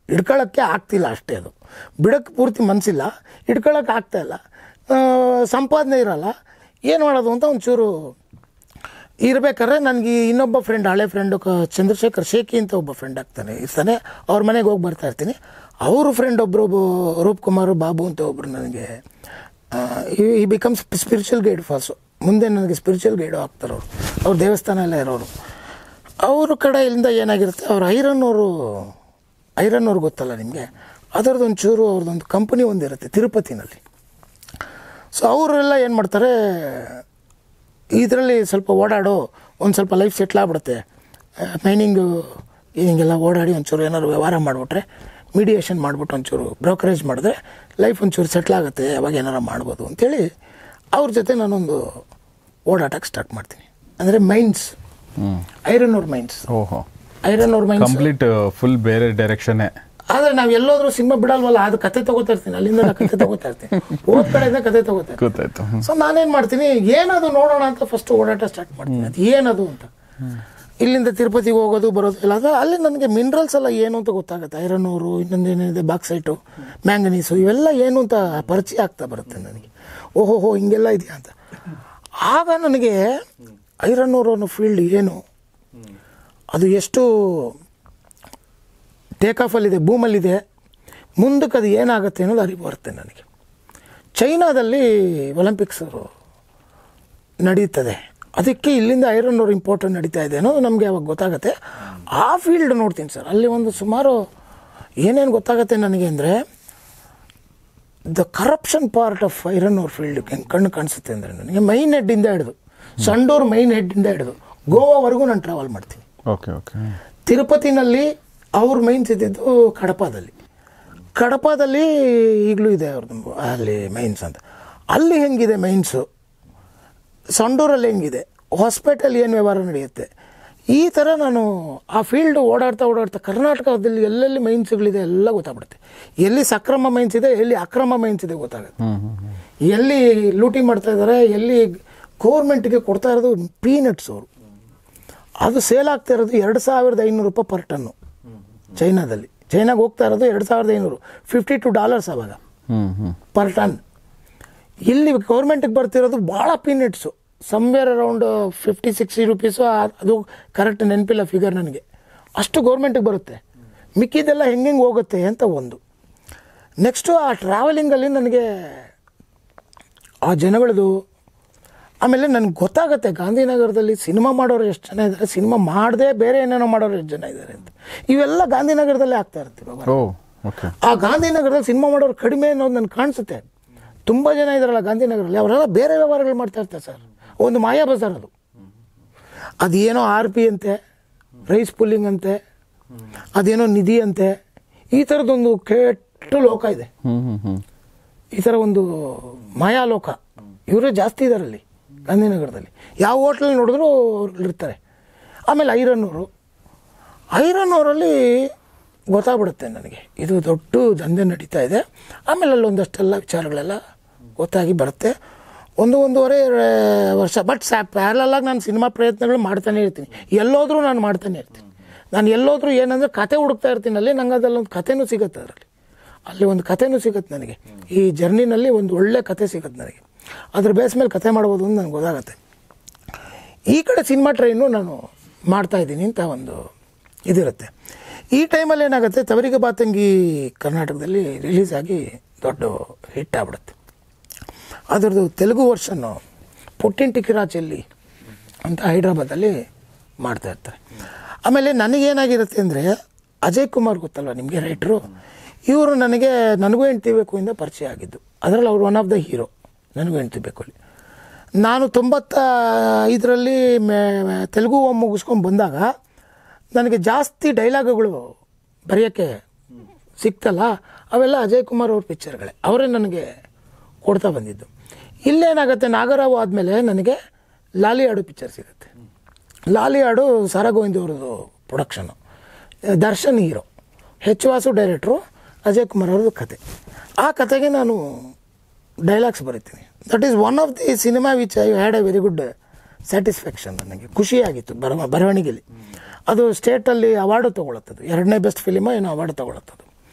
ಹಿಡ್ಕೊಳ್ಳೋಕ್ಕೆ ಆಗ್ತಿಲ್ಲ ಅಷ್ಟೇ ಅದು ಬಿಡಕ್ಕೆ ಪೂರ್ತಿ ಮನಸ್ಸಿಲ್ಲ ಹಿಡ್ಕೊಳ್ಳೋಕೆ ಆಗ್ತಾ ಇಲ್ಲ ಆ, ಸಂಪಾದನೆ ಇರಲ್ಲ ಏನು ಮಾಡೋದು ಅಂತ ಒಂಚೂರು ಇರ್ಬೇಕಾದ್ರೆ ನನಗೆ ಇನ್ನೊಬ್ಬ ಫ್ರೆಂಡ್ ಹಳೆ ಫ್ರೆಂಡು ಕ ಚಂದ್ರಶೇಖರ್ ಶೇಖಿ ಅಂತ ಒಬ್ಬ ಫ್ರೆಂಡ್ ಆಗ್ತಾನೆ ಇರ್ತಾನೆ ಅವ್ರ ಮನೆಗೆ ಹೋಗಿ ಬರ್ತಾ ಇರ್ತೀನಿ ಅವರು ಫ್ರೆಂಡ್ ಒಬ್ಬರು ರೂಪ್ ಕುಮಾರ್ ಬಾಬು ಅಂತ ಒಬ್ಬರು ನನಗೆ ಈ ಬಿಕಮ್ಸ್ ಸ್ಪಿರಿಚುವಲ್ ಗೈಡ್ ಫಾಲ್ಸು ಮುಂದೆ ನನಗೆ ಸ್ಪಿರಿಚುವಲ್ ಗೈಡು ಆಗ್ತಾರೆ ಅವರು ಅವ್ರ ದೇವಸ್ಥಾನ ಎಲ್ಲ ಇರೋರು ಅವ್ರ ಕಡೆಯಿಂದ ಏನಾಗಿರುತ್ತೆ ಅವ್ರು ಐರನ್ನವರು ಐರನ್ನವ್ರು ಗೊತ್ತಲ್ಲ ನಿಮಗೆ ಅದರದ್ದು ಒಂಚೂರು ಅವ್ರದ್ದೊಂದು ಕಂಪನಿ ಒಂದಿರುತ್ತೆ ತಿರುಪತಿನಲ್ಲಿ ಸೊ ಅವರೆಲ್ಲ ಏನು ಮಾಡ್ತಾರೆ ಇದರಲ್ಲಿ ಸ್ವಲ್ಪ ಓಡಾಡೋ ಒಂದು ಸ್ವಲ್ಪ ಲೈಫ್ ಸೆಟ್ಲ್ ಆಗ್ಬಿಡುತ್ತೆ ಮೈನಿಂಗು ಹಿಂಗೆಲ್ಲ ಓಡಾಡಿ ಒಂಚೂರು ಏನಾದ್ರು ವ್ಯವಹಾರ ಮಾಡಿಬಿಟ್ರೆ ಮೀಡಿಯೇಷನ್ ಮಾಡಿಬಿಟ್ಟು ಒಂಚೂರು ಬ್ರೋಕರೇಜ್ ಮಾಡಿದ್ರೆ ಲೈಫ್ ಒಂಚೂರು ಸೆಟ್ಲ್ ಆಗುತ್ತೆ ಅವಾಗ ಏನಾರು ಮಾಡ್ಬೋದು ಅಂತೇಳಿ ಅವ್ರ ಜೊತೆ ನಾನೊಂದು ಓಡಾಟಕ್ಕೆ ಸ್ಟಾರ್ಟ್ ಮಾಡ್ತೀನಿ ಅಂದರೆ ಮೈನ್ಸ್ ಐರನ್ ಅವ್ರ ಮೈನ್ಸ್ ಓಹೋ ಐರನ್ ಅವ್ರ ಮೈನ್ಸ್ ಕಂಪ್ಲೀಟ್ ಫುಲ್ ಬೇರೆ ಡೈರೆಕ್ಷನ್ನೇ ಆದ್ರೆ ನಾವು ಎಲ್ಲೋದ್ರೂ ಸಿನಿಮಾ ಬಿಡಲ್ವಲ್ಲ ಅದು ಕತೆ ತಗೋತಾ ಇರ್ತೀನಿ ಅಲ್ಲಿಂದ ನಾ ಕತೆ ತಗೋತಾ ಇರ್ತೀನಿ ಓದ್ ಕಡೆಯಿಂದ ಕತೆ ತಗೋತಾ ಇರ್ತೀನಿ ಗೊತ್ತಾಯ್ತು ಹ್ಮ್. ಸೊ ನಾನೇನ್ ಮಾಡ್ತೀನಿ ಏನದು ನೋಡೋಣ ಅಂತ ಫಸ್ಟ್ ಓಡಾಟ ಸ್ಟಾರ್ಟ್ ಮಾಡ್ತೀನಿ ಅದು ಏನದು ಅಂತ ಇಲ್ಲಿಂದ ತಿರುಪತಿಗೆ ಹೋಗೋದು ಬರೋದು ಎಲ್ಲ ಅದು ಅಲ್ಲಿ ನನಗೆ ಮಿನರಲ್ಸ್ ಎಲ್ಲ ಏನು ಅಂತ ಗೊತ್ತಾಗುತ್ತೆ ಐರನ್ ಊರು ಇನ್ನೊಂದು ಏನಿದೆ ಬಾಕ್ಸೈಟು ಮ್ಯಾಂಗನೀಸು ಇವೆಲ್ಲ ಏನು ಅಂತ ಪರಿಚಯ ಆಗ್ತಾ ಬರುತ್ತೆ ನನಗೆ ಓಹೋ ಹೋ ಹಿಂಗೆಲ್ಲ ಇದೆಯಾ ಅಂತ ಆಗ ನನಗೆ ಐರನ್ ಊರು ಅನ್ನೋ ಫೀಲ್ಡ್ ಏನು ಅದು ಎಷ್ಟು ಟೇಕ್ ಆಫಲ್ಲಿದೆ ಭೂಮಲ್ಲಿದೆ ಮುಂದಕ್ಕೆ ಅದು ಏನಾಗುತ್ತೆ ಅನ್ನೋದು ಅರಿವು ಬರುತ್ತೆ ನನಗೆ ಚೈನಾದಲ್ಲಿ ಒಲಿಂಪಿಕ್ಸ್ ನಡೀತದೆ ಅದಕ್ಕೆ ಇಲ್ಲಿಂದ ಐರನ್ ಅವ್ರು ಇಂಪಾರ್ಟೆಂಟ್ ನಡೀತಾ ಇದೆ ಅನ್ನೋದು ನಮಗೆ ಅವಾಗ ಗೊತ್ತಾಗುತ್ತೆ ಆ ಫೀಲ್ಡ್ ನೋಡ್ತೀನಿ ಸರ್ ಅಲ್ಲಿ ಒಂದು ಸುಮಾರು ಏನೇನು ಗೊತ್ತಾಗುತ್ತೆ ನನಗೆ ಅಂದರೆ the corruption part of iron ಅವ್ರ ಫೀಲ್ಡ್ ಕಣ್ಣು ಕಾಣಿಸುತ್ತೆ ಅಂದರೆ ನನಗೆ ಮೈನ್ ಹೆಡ್ಡಿಂದ ಹಿಡಿದು ಸಂಡೂರ್ ಮೈನ್ ಹೆಡ್ಡಿಂದ ಹಿಡಿದು ಗೋವಾವರೆಗೂ ನಾನು ಟ್ರಾವೆಲ್ ಮಾಡ್ತೀನಿ ಓಕೆ ಓಕೆ ತಿರುಪತಿನಲ್ಲಿ ಅವ್ರ ಮೈನ್ಸ್ ಇದ್ದಿದ್ದು ಕಡಪದಲ್ಲಿ ಕಡಪದಲ್ಲಿ ಈಗಲೂ ಇದೆ ಅವ್ರದ್ದು ಅಲ್ಲಿ ಮೈನ್ಸ್ ಅಂತ ಅಲ್ಲಿ ಹೆಂಗಿದೆ ಮೈನ್ಸು ಸಂಡೂರಲ್ಲಿ ಹೆಂಗಿದೆ ಹಾಸ್ಪಿಟಲ್ ಏನು ವ್ಯವಹಾರ ನಡೆಯುತ್ತೆ ಈ ಥರ ನಾನು ಆ ಫೀಲ್ಡ್ ಓಡಾಡ್ತಾ ಓಡಾಡ್ತಾ ಕರ್ನಾಟಕದಲ್ಲಿ ಎಲ್ಲೆಲ್ಲಿ ಮೈನ್ಸ್ಗಳಿದೆ ಎಲ್ಲ ಗೊತ್ತಾಗ್ಬಿಡುತ್ತೆ ಎಲ್ಲಿ ಸಕ್ರಮ ಮೈನ್ಸ್ ಇದೆ ಎಲ್ಲಿ ಅಕ್ರಮ ಮೈನ್ಸ್ ಇದೆ ಗೊತ್ತಾಗುತ್ತೆ ಹ್ಮ್ ಹ್ಮ್ ಹ್ಮ್. ಎಲ್ಲಿ ಲೂಟಿ ಮಾಡ್ತಾ ಇದ್ದಾರೆ ಎಲ್ಲಿ ಗೌರ್ಮೆಂಟ್ಗೆ ಕೊಡ್ತಾ ಇರೋದು ಪೀನಟ್ಸ್ ಅವರು ಅದು ಸೇಲ್ ಆಗ್ತಾ ಇರೋದು ಎರಡು ಸಾವಿರದ ಐನೂರು ರೂಪಾಯಿ ಪರ್ ಟನ್ನು ಚೈನಾದಲ್ಲಿ ಚೈನಾಗೆ ಹೋಗ್ತಾ ಇರೋದು ಎರಡು ಸಾವಿರದ ಐನೂರು ಫಿಫ್ಟಿ ಟು ಡಾಲರ್ಸ್ ಅವಾಗ ಹ್ಮ್ ಹ್ಮ್ ಪರ್ ಟನ್ ಇಲ್ಲಿ ಗೌರ್ಮೆಂಟಿಗೆ ಬರ್ತಿರೋದು ಭಾಳ peanuts somewhere around fifty sixty rupees ಅದು ಕರೆಕ್ಟ್ ನೆನಪಿಲ್ಲ ಫಿಗರ್ ನನಗೆ ಅಷ್ಟು ಗೌರ್ಮೆಂಟಿಗೆ ಬರುತ್ತೆ ಮಿಕ್ಕಿದೆಲ್ಲ ಹೆಂಗೆ ಹೋಗುತ್ತೆ ಅಂತ ಒಂದು ನೆಕ್ಸ್ಟು ಆ ಟ್ರಾವೆಲಿಂಗಲ್ಲಿ ನನಗೆ ಆ ಜನಗಳದು ಆಮೇಲೆ ನನಗೆ ಗೊತ್ತಾಗುತ್ತೆ ಗಾಂಧಿನಗರದಲ್ಲಿ ಸಿನಿಮಾ ಮಾಡೋರು ಎಷ್ಟು ಜನ ಇದ್ದಾರೆ ಸಿನಿಮಾ ಮಾಡದೆ ಬೇರೆ ಏನೇನೋ ಮಾಡೋರು ಎಷ್ಟು ಜನ ಇದ್ದಾರೆ ಅಂತ ಇವೆಲ್ಲ ಗಾಂಧಿನಗರದಲ್ಲೇ ಆಗ್ತಾ ಇರ್ತೀವಿ ಅವಾಗ. ಓ ಓಕೆ ಆ ಗಾಂಧಿನಗರದಲ್ಲಿ ಸಿನಿಮಾ ಮಾಡೋರು ಕಡಿಮೆ ಅನ್ನೋದು ನನಗೆ ಕಾಣಿಸುತ್ತೆ ತುಂಬ ಜನ ಇದ್ದಾರಲ್ಲ ಗಾಂಧಿನಗರಲ್ಲಿ ಅವರೆಲ್ಲ ಬೇರೆ ವ್ಯವಹಾರಗಳು ಮಾಡ್ತಾ ಇರ್ತಾರೆ ಸರ್ ಒಂದು ಮಾಯಾ ಬಜಾರ್ ಅದು ಅದೇನೋ ಆರ್ ಪಿ ಅಂತೆ ರೈಸ್ ಪುಲ್ಲಿಂಗ್ ಅಂತೆ ಅದೇನೋ ನಿಧಿ ಅಂತೆ ಈ ಥರದ್ದೊಂದು ಕೆಟ್ಟ ಲೋಕ ಇದೆ ಹ್ಮ್ ಹ್ಮ್ ಹ್ಮ್ ಈ ಥರ ಒಂದು ಮಾಯಾಲೋಕ ಇವರೇ ಜಾಸ್ತಿ ಇದ್ದಾರೆ ಅಲ್ಲಿ ಗಾಂಧಿನಗರದಲ್ಲಿ ಯಾವ ಹೋಟ್ಲಲ್ಲಿ ನೋಡಿದ್ರು ಅವ್ರು ಇರ್ತಾರೆ ಆಮೇಲೆ ಐರನ್ನೂರು ಐರನ್ನೂರಲ್ಲಿ ಗೊತ್ತಾಗ್ಬಿಡುತ್ತೆ ನನಗೆ ಇದು ದೊಡ್ಡ ದಂಧೆ ನಡೀತಾ ಇದೆ ಆಮೇಲೆ ಅಲ್ಲಿ ಒಂದಷ್ಟೆಲ್ಲ ವಿಚಾರಗಳೆಲ್ಲ ಗೊತ್ತಾಗಿ ಬರುತ್ತೆ ಒಂದು ಒಂದೂವರೆ ವರ್ಷ ಬಟ್ ಸ್ಯಾ ಪ್ಯಾರಲಾಗಿ ನಾನು ಸಿನಿಮಾ ಪ್ರಯತ್ನಗಳು ಮಾಡ್ತಾನೆ ಇರ್ತೀನಿ ಎಲ್ಲೋದ್ರೂ ನಾನು ಮಾಡ್ತಾನೆ ಇರ್ತೀನಿ ನಾನು ಎಲ್ಲೋದ್ರೂ ಏನಂದರೆ ಕತೆ ಹುಡುಕ್ತಾ ಇರ್ತೀನಿ ಅಲ್ಲಿ ನಂಗೆ ಅದಲ್ಲೊಂದು ಕಥೆನೂ ಸಿಗುತ್ತೆ ಅದರಲ್ಲಿ ಅಲ್ಲಿ ಒಂದು ಕಥೆನೂ ಸಿಗುತ್ತೆ ನನಗೆ ಈ ಜರ್ನಿನಲ್ಲಿ ಒಂದು ಒಳ್ಳೆ ಕತೆ ಸಿಗುತ್ತೆ ನನಗೆ ಅದ್ರ ಬೇಸ್ ಮೇಲೆ ಕತೆ ಮಾಡ್ಬೋದು ಅಂತ ನನಗೆ ಗೊತ್ತಾಗುತ್ತೆ ಈ ಕಡೆ ಸಿನಿಮಾ ಟ್ರೈನು ನಾನು ಮಾಡ್ತಾ ಇದ್ದೀನಿ ಅಂತ ಒಂದು ಇದಿರುತ್ತೆ ಈ ಟೈಮಲ್ಲಿ ಏನಾಗುತ್ತೆ ತವರಿಗೆ ಬಾತಂಗಿ ಕರ್ನಾಟಕದಲ್ಲಿ ರಿಲೀಸ್ ಆಗಿ ದೊಡ್ಡ ಹಿಟ್ ಆಗ್ಬಿಡುತ್ತೆ ಅದರದ್ದು ತೆಲುಗು ವರ್ಷನ್ನು ಪುಟ್ಟಿಂಟಿಕಿರಾ ಚೆಲ್ಲಿ ಅಂತ ಹೈದ್ರಾಬಾದಲ್ಲಿ ಮಾಡ್ತಾ ಇರ್ತಾರೆ ಆಮೇಲೆ ನನಗೇನಾಗಿರುತ್ತೆ ಅಂದರೆ ಅಜಯ್ ಕುಮಾರ್ ಗೊತ್ತಲ್ವ ನಿಮಗೆ ರೈಟ್ರು ಇವರು ನನಗೆ ನನಗೂ ಹೆಂಡ್ತಿ ಬೇಕು ಇಂದ ಪರಿಚಯ ಆಗಿದ್ದು ಅದರಲ್ಲಿ ಅವರು ಒನ್ ಆಫ್ ದ ಹೀರೋ ನನಗೂ ಹೆಂಡ್ತಿ ಬೇಕು ಅಲ್ಲಿ ನಾನು ತೊಂಬತ್ತ ಐದರಲ್ಲಿ ಮೇ ತೆಲುಗು ಮುಗಿಸ್ಕೊಂಡು ಬಂದಾಗ ನನಗೆ ಜಾಸ್ತಿ ಡೈಲಾಗುಗಳು ಬರೆಯೋಕ್ಕೆ ಸಿಕ್ತಲ್ಲ ಅವೆಲ್ಲ ಅಜಯ್ ಕುಮಾರ್ ಅವ್ರ ಪಿಕ್ಚರ್ಗಳೇ ಅವರೇ ನನಗೆ ಕೊಡ್ತಾ ಬಂದಿದ್ದು ಇಲ್ಲೇನಾಗುತ್ತೆ ನಾಗರಾವ್ ಆದಮೇಲೆ ನನಗೆ ಲಾಲಿ ಹಾಡು ಪಿಕ್ಚರ್ ಸಿಗುತ್ತೆ ಲಾಲಿ ಹಾಡು ಸಾರಾ ಗೋವಿಂದ್ ಅವ್ರದ್ದು production Darshan hero H Vasu director Ajay Kumar ಅವ್ರದ್ದು ಕತೆ ಆ ಕತೆಗೆ ನಾನು ಡೈಲಾಗ್ಸ್ ಬರೀತೀನಿ that is one of the cinema which I had a very good satisfaction ನನಗೆ ಖುಷಿಯಾಗಿತ್ತು ಬರವ ಬರವಣಿಗೆಯಲ್ಲಿ ಅದು ಸ್ಟೇಟಲ್ಲಿ ಅವಾರ್ಡು ತೊಗೊಳತ್ತದು ಎರಡನೇ ಬೆಸ್ಟ್ ಫಿಲಿಮ ಏನೋ ಅವಾರ್ಡ್ ತೊಗೊಳತ್ತದು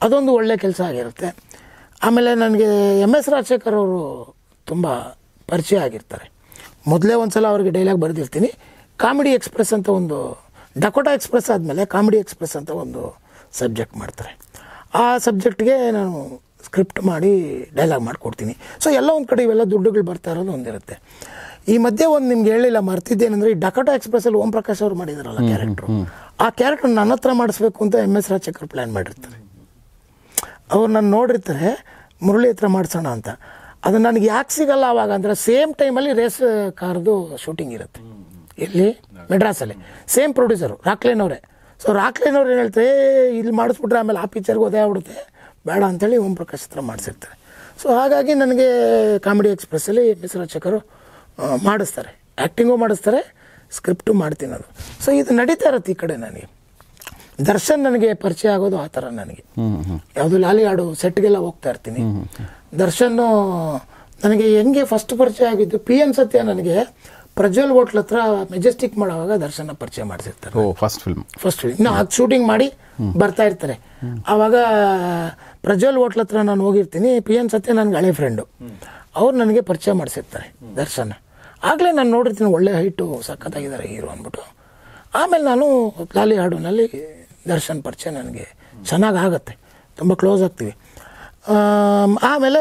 ಅದೊಂದು ಒಳ್ಳೆ ಕೆಲಸ ಆಗಿರುತ್ತೆ ಆಮೇಲೆ ನನಗೆ ಎಮ್ ಎಸ್ ರಾಜಶೇಖರ್ ಅವರು ತುಂಬ ಪರಿಚಯ ಆಗಿರ್ತಾರೆ ಮೊದಲೇ ಒಂದು ಸಲ ಅವ್ರಿಗೆ ಡೈಲಾಗ್ ಬರೆದಿರ್ತೀನಿ ಕಾಮಿಡಿ ಎಕ್ಸ್ಪ್ರೆಸ್ ಅಂತ ಒಂದು ಡಕೋಟಾ ಎಕ್ಸ್ಪ್ರೆಸ್ ಆದಮೇಲೆ ಕಾಮಿಡಿ ಎಕ್ಸ್ಪ್ರೆಸ್ ಅಂತ ಒಂದು ಸಬ್ಜೆಕ್ಟ್ ಮಾಡ್ತಾರೆ ಆ ಸಬ್ಜೆಕ್ಟ್ಗೆ ನಾನು ಸ್ಕ್ರಿಪ್ಟ್ ಮಾಡಿ ಡೈಲಾಗ್ ಮಾಡಿಕೊಡ್ತೀನಿ ಸೊ ಎಲ್ಲ ಒಂದು ಕಡೆ ಇವೆಲ್ಲ ದುಡ್ಡುಗಳು ಬರ್ತಾ ಇರೋದು ಒಂದಿರುತ್ತೆ ಈ ಮಧ್ಯೆ ಒಂದು ನಿಮ್ಗೆ ಹೇಳಿಲ್ಲ ಮರ್ತಿದ್ದೇನೆಂದ್ರೆ ಈ ಡಕೋಟಾ ಎಕ್ಸ್ಪ್ರೆಸ್ಸಲ್ಲಿ ಓಂ ಪ್ರಕಾಶ್ ಅವರು ಮಾಡಿದಾರಲ್ಲ ಕ್ಯಾರೆಕ್ಟ್ರು ಆ ಕ್ಯಾರೆಕ್ಟರ್ ನನ್ನ ಹತ್ರ ಮಾಡಿಸ್ಬೇಕು ಅಂತ ಎಮ್ ಎಸ್ ರಾಜಶೇಖರ್ ಪ್ಲ್ಯಾನ್ ಮಾಡಿರ್ತಾರೆ ಅವ್ರು ನಾನು ನೋಡಿರ್ತಾರೆ ಮುರಳಿ ಹತ್ರ ಮಾಡಿಸೋಣ ಅಂತ ಅದು ನನಗೆ ಯಾಕೆ ಸಿಗಲ್ಲ ಅವಾಗ ಅಂದರೆ ಸೇಮ್ ಟೈಮಲ್ಲಿ ರೇಸ್ ಕಾರ್ದು ಶೂಟಿಂಗ್ ಇರುತ್ತೆ ಇಲ್ಲಿ ಮೆಡ್ರಾಸಲ್ಲಿ ಸೇಮ್ ಪ್ರೊಡ್ಯೂಸರು ರಾಕ್ಲೇನವರೇ ಸೊ ರಾಕ್ಲೇನವ್ರು ಏನು ಹೇಳ್ತಾರೆ "ಏ, ಇಲ್ಲಿ ಮಾಡಿಸ್ಬಿಟ್ರೆ ಆಮೇಲೆ ಆ ಪಿಕ್ಚರ್ಗೆ ಒದೇ ಆಗ್ಬಿಡುತ್ತೆ ಬೇಡ ಅಂತೇಳಿ ಓಂ ಪ್ರಕಾಶ್ ಹತ್ರ ಮಾಡಿಸಿರ್ತಾರೆ ಸೊ ಹಾಗಾಗಿ ನನಗೆ ಕಾಮಿಡಿ ಎಕ್ಸ್ಪ್ರೆಸ್ಸಲ್ಲಿ ಮಿಸ್ ರಾಜಶೇಖರು ಆ, ಮಾಡಿಸ್ತಾರೆ ಆ್ಯಕ್ಟಿಂಗು ಮಾಡಿಸ್ತಾರೆ ಸ್ಕ್ರಿಪ್ಟು ಮಾಡ್ತೀನಿ ಅದು ಸೊ ಇದು ನಡೀತಾ ಇರುತ್ತೆ ಈ ಕಡೆ ನನಗೆ ದರ್ಶನ್ ನನಗೆ ಪರಿಚಯ ಆಗೋದು ಆ ಥರ ನನಗೆ ಯಾವುದು ಲಾಲಿ ಹಾಡು ಸೆಟ್ಗೆಲ್ಲ ಹೋಗ್ತಾ ಇರ್ತೀನಿ ದರ್ಶನ್ ನನಗೆ ಹೆಂಗೆ ಫಸ್ಟ್ ಪರಿಚಯ ಆಗಿದ್ದು ಪಿ ಎನ್ ಸತ್ಯ ನನಗೆ ಪ್ರಜ್ವಲ್ ಹೋಟ್ಲ್ ಹತ್ರ ಮೆಜೆಸ್ಟಿಕ್ ಮಾಡುವಾಗ ದರ್ಶನ ಪರಿಚಯ ಮಾಡಿಸಿರ್ತಾರೆ ಓ ಫಸ್ಟ್ ಫಿಲ್ಮ್ ಫಸ್ಟ್ ಇನ್ನು ಅದು ಶೂಟಿಂಗ್ ಮಾಡಿ ಬರ್ತಾ ಇರ್ತಾರೆ ಆವಾಗ ಪ್ರಜ್ವಲ್ ಹೋಟ್ಲ್ ಹತ್ರ ನಾನು ಹೋಗಿರ್ತೀನಿ ಪಿ ಎನ್ ಸತ್ಯ ನನಗೆ ಹಳೆ ಫ್ರೆಂಡು ಅವ್ರು ನನಗೆ ಪರಿಚಯ ಮಾಡಿಸಿರ್ತಾರೆ ದರ್ಶನ ಆಗಲೇ ನಾನು ನೋಡಿರ್ತೀನಿ ಒಳ್ಳೆ ಹೈಟು ಸಖತ್ತಾಗಿದ್ದಾರೆ ಹೀರೋ ಅಂದ್ಬಿಟ್ಟು ಆಮೇಲೆ ನಾನು ಲಾಲಿ ಹಾಡುನಲ್ಲಿ ದರ್ಶನ್ ಪರಿಚಯ ನನಗೆ ಚೆನ್ನಾಗಿ ಆಗುತ್ತೆ ತುಂಬ ಕ್ಲೋಸ್ ಆಗ್ತೀವಿ ಆಮ್, ಆಮೇಲೆ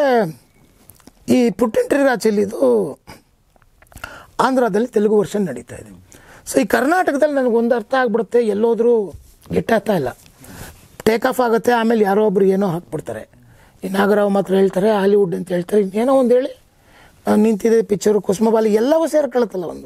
ಈ ಪುಟ್ಟಿಂಟ್ರಿ ರಾಚಲ್ಲಿದು ಆಂಧ್ರದಲ್ಲಿ ತೆಲುಗು ವರ್ಷನ್ ನಡೀತಾ ಇದೆ ಸೊ ಈ ಕರ್ನಾಟಕದಲ್ಲಿ ನನಗೆ ಒಂದು ಅರ್ಥ ಆಗ್ಬಿಡುತ್ತೆ ಎಲ್ಲೋದ್ರೂ ಗಿಟ್ಟಾಗ್ತಾ ಇಲ್ಲ ಟೇಕ್ ಆಫ್ ಆಗುತ್ತೆ ಆಮೇಲೆ ಯಾರೋ ಒಬ್ರು ಏನೋ ಹಾಕ್ಬಿಡ್ತಾರೆ ಈ ನಾಗರಾವ್ ಮಾತ್ರ ಹೇಳ್ತಾರೆ ಹಾಲಿವುಡ್ ಅಂತ ಹೇಳ್ತಾರೆ ಏನೋ ಒಂದು ಹೇಳಿ ಆ, ನಿಂತಿದೆ ಪಿಕ್ಚರು ಕುಸುಮಬಾಲಿ ಎಲ್ಲವೂ ಸೇರ್ಕೊಳತ್ತಲ್ಲ ಒಂದು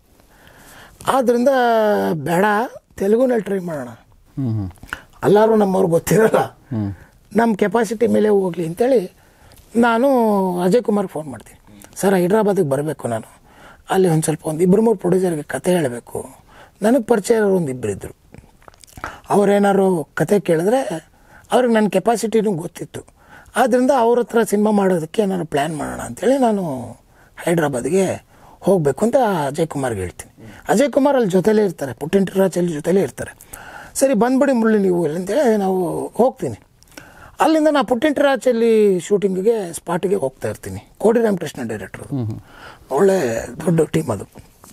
ಆದ್ದರಿಂದ ಬೇಡ ತೆಲುಗುನಲ್ಲಿ ಟ್ರೈ ಮಾಡೋಣ ಹ್ಮ್ ಹ್ಮ್ ಎಲ್ಲರೂ ನಮ್ಮವ್ರು ಗೊತ್ತಿರಲ್ಲ ನಮ್ಮ ಕೆಪಾಸಿಟಿ ಮೇಲೆ ಹೋಗಲಿ ಅಂತೇಳಿ ನಾನು ಅಜಯ್ ಕುಮಾರ್ಗೆ ಫೋನ್ ಮಾಡ್ತೀನಿ ಸರ್ ಹೈದ್ರಾಬಾದಿಗೆ ಬರಬೇಕು ನಾನು ಅಲ್ಲಿ ಒಂದು ಸ್ವಲ್ಪ ಒಂದು ಇಬ್ಬರು ಮೂರು ಪ್ರೊಡ್ಯೂಸರ್ಗೆ ಕತೆ ಹೇಳಬೇಕು ನನಗೆ ಪರಿಚಯ ಇರೋರು ಒಂದು ಇಬ್ಬರು ಇದ್ದರು ಅವ್ರೇನಾದ್ರು ಕತೆ ಕೇಳಿದ್ರೆ ಅವ್ರಿಗೆ ನನ್ನ ಕೆಪಾಸಿಟಿನೂ ಗೊತ್ತಿತ್ತು ಆದ್ದರಿಂದ ಅವ್ರ ಹತ್ರ ಸಿನಿಮಾ ಮಾಡೋದಕ್ಕೆ ನಾನು ಪ್ಲ್ಯಾನ್ ಮಾಡೋಣ ಅಂತೇಳಿ ನಾನು ಹೈದ್ರಾಬಾದ್ಗೆ ಹೋಗಬೇಕು ಅಂತ ಅಜಯ್ ಕುಮಾರ್ಗೆ ಹೇಳ್ತೀನಿ ಅಜಯ್ ಕುಮಾರ್ ಅಲ್ಲಿ ಜೊತೆಲೇ ಇರ್ತಾರೆ ಪುಟ್ಟಿಂಟರಾಜ್ ಅಲ್ಲಿ ಜೊತೆಲೇ ಇರ್ತಾರೆ ಸರಿ ಬಂದ್ಬಿಡಿ ಮುಳ್ಳಿ ನೀವು ಇಲ್ಲಿ ಅಂತೇಳಿ ನಾವು ಹೋಗ್ತೀನಿ ಅಲ್ಲಿಂದ ನಾ ಪುಟ್ಟಿಂಟರಾಜಲ್ಲಿ ಶೂಟಿಂಗಿಗೆ ಸ್ಪಾಟಿಗೆ ಹೋಗ್ತಾ ಇರ್ತೀನಿ ಕೋಡಿ ರಾಮಕೃಷ್ಣ ಡೈರೆಕ್ಟ್ರು ಒಳ್ಳೆ ದೊಡ್ಡ ಟೀಮ್ ಅದು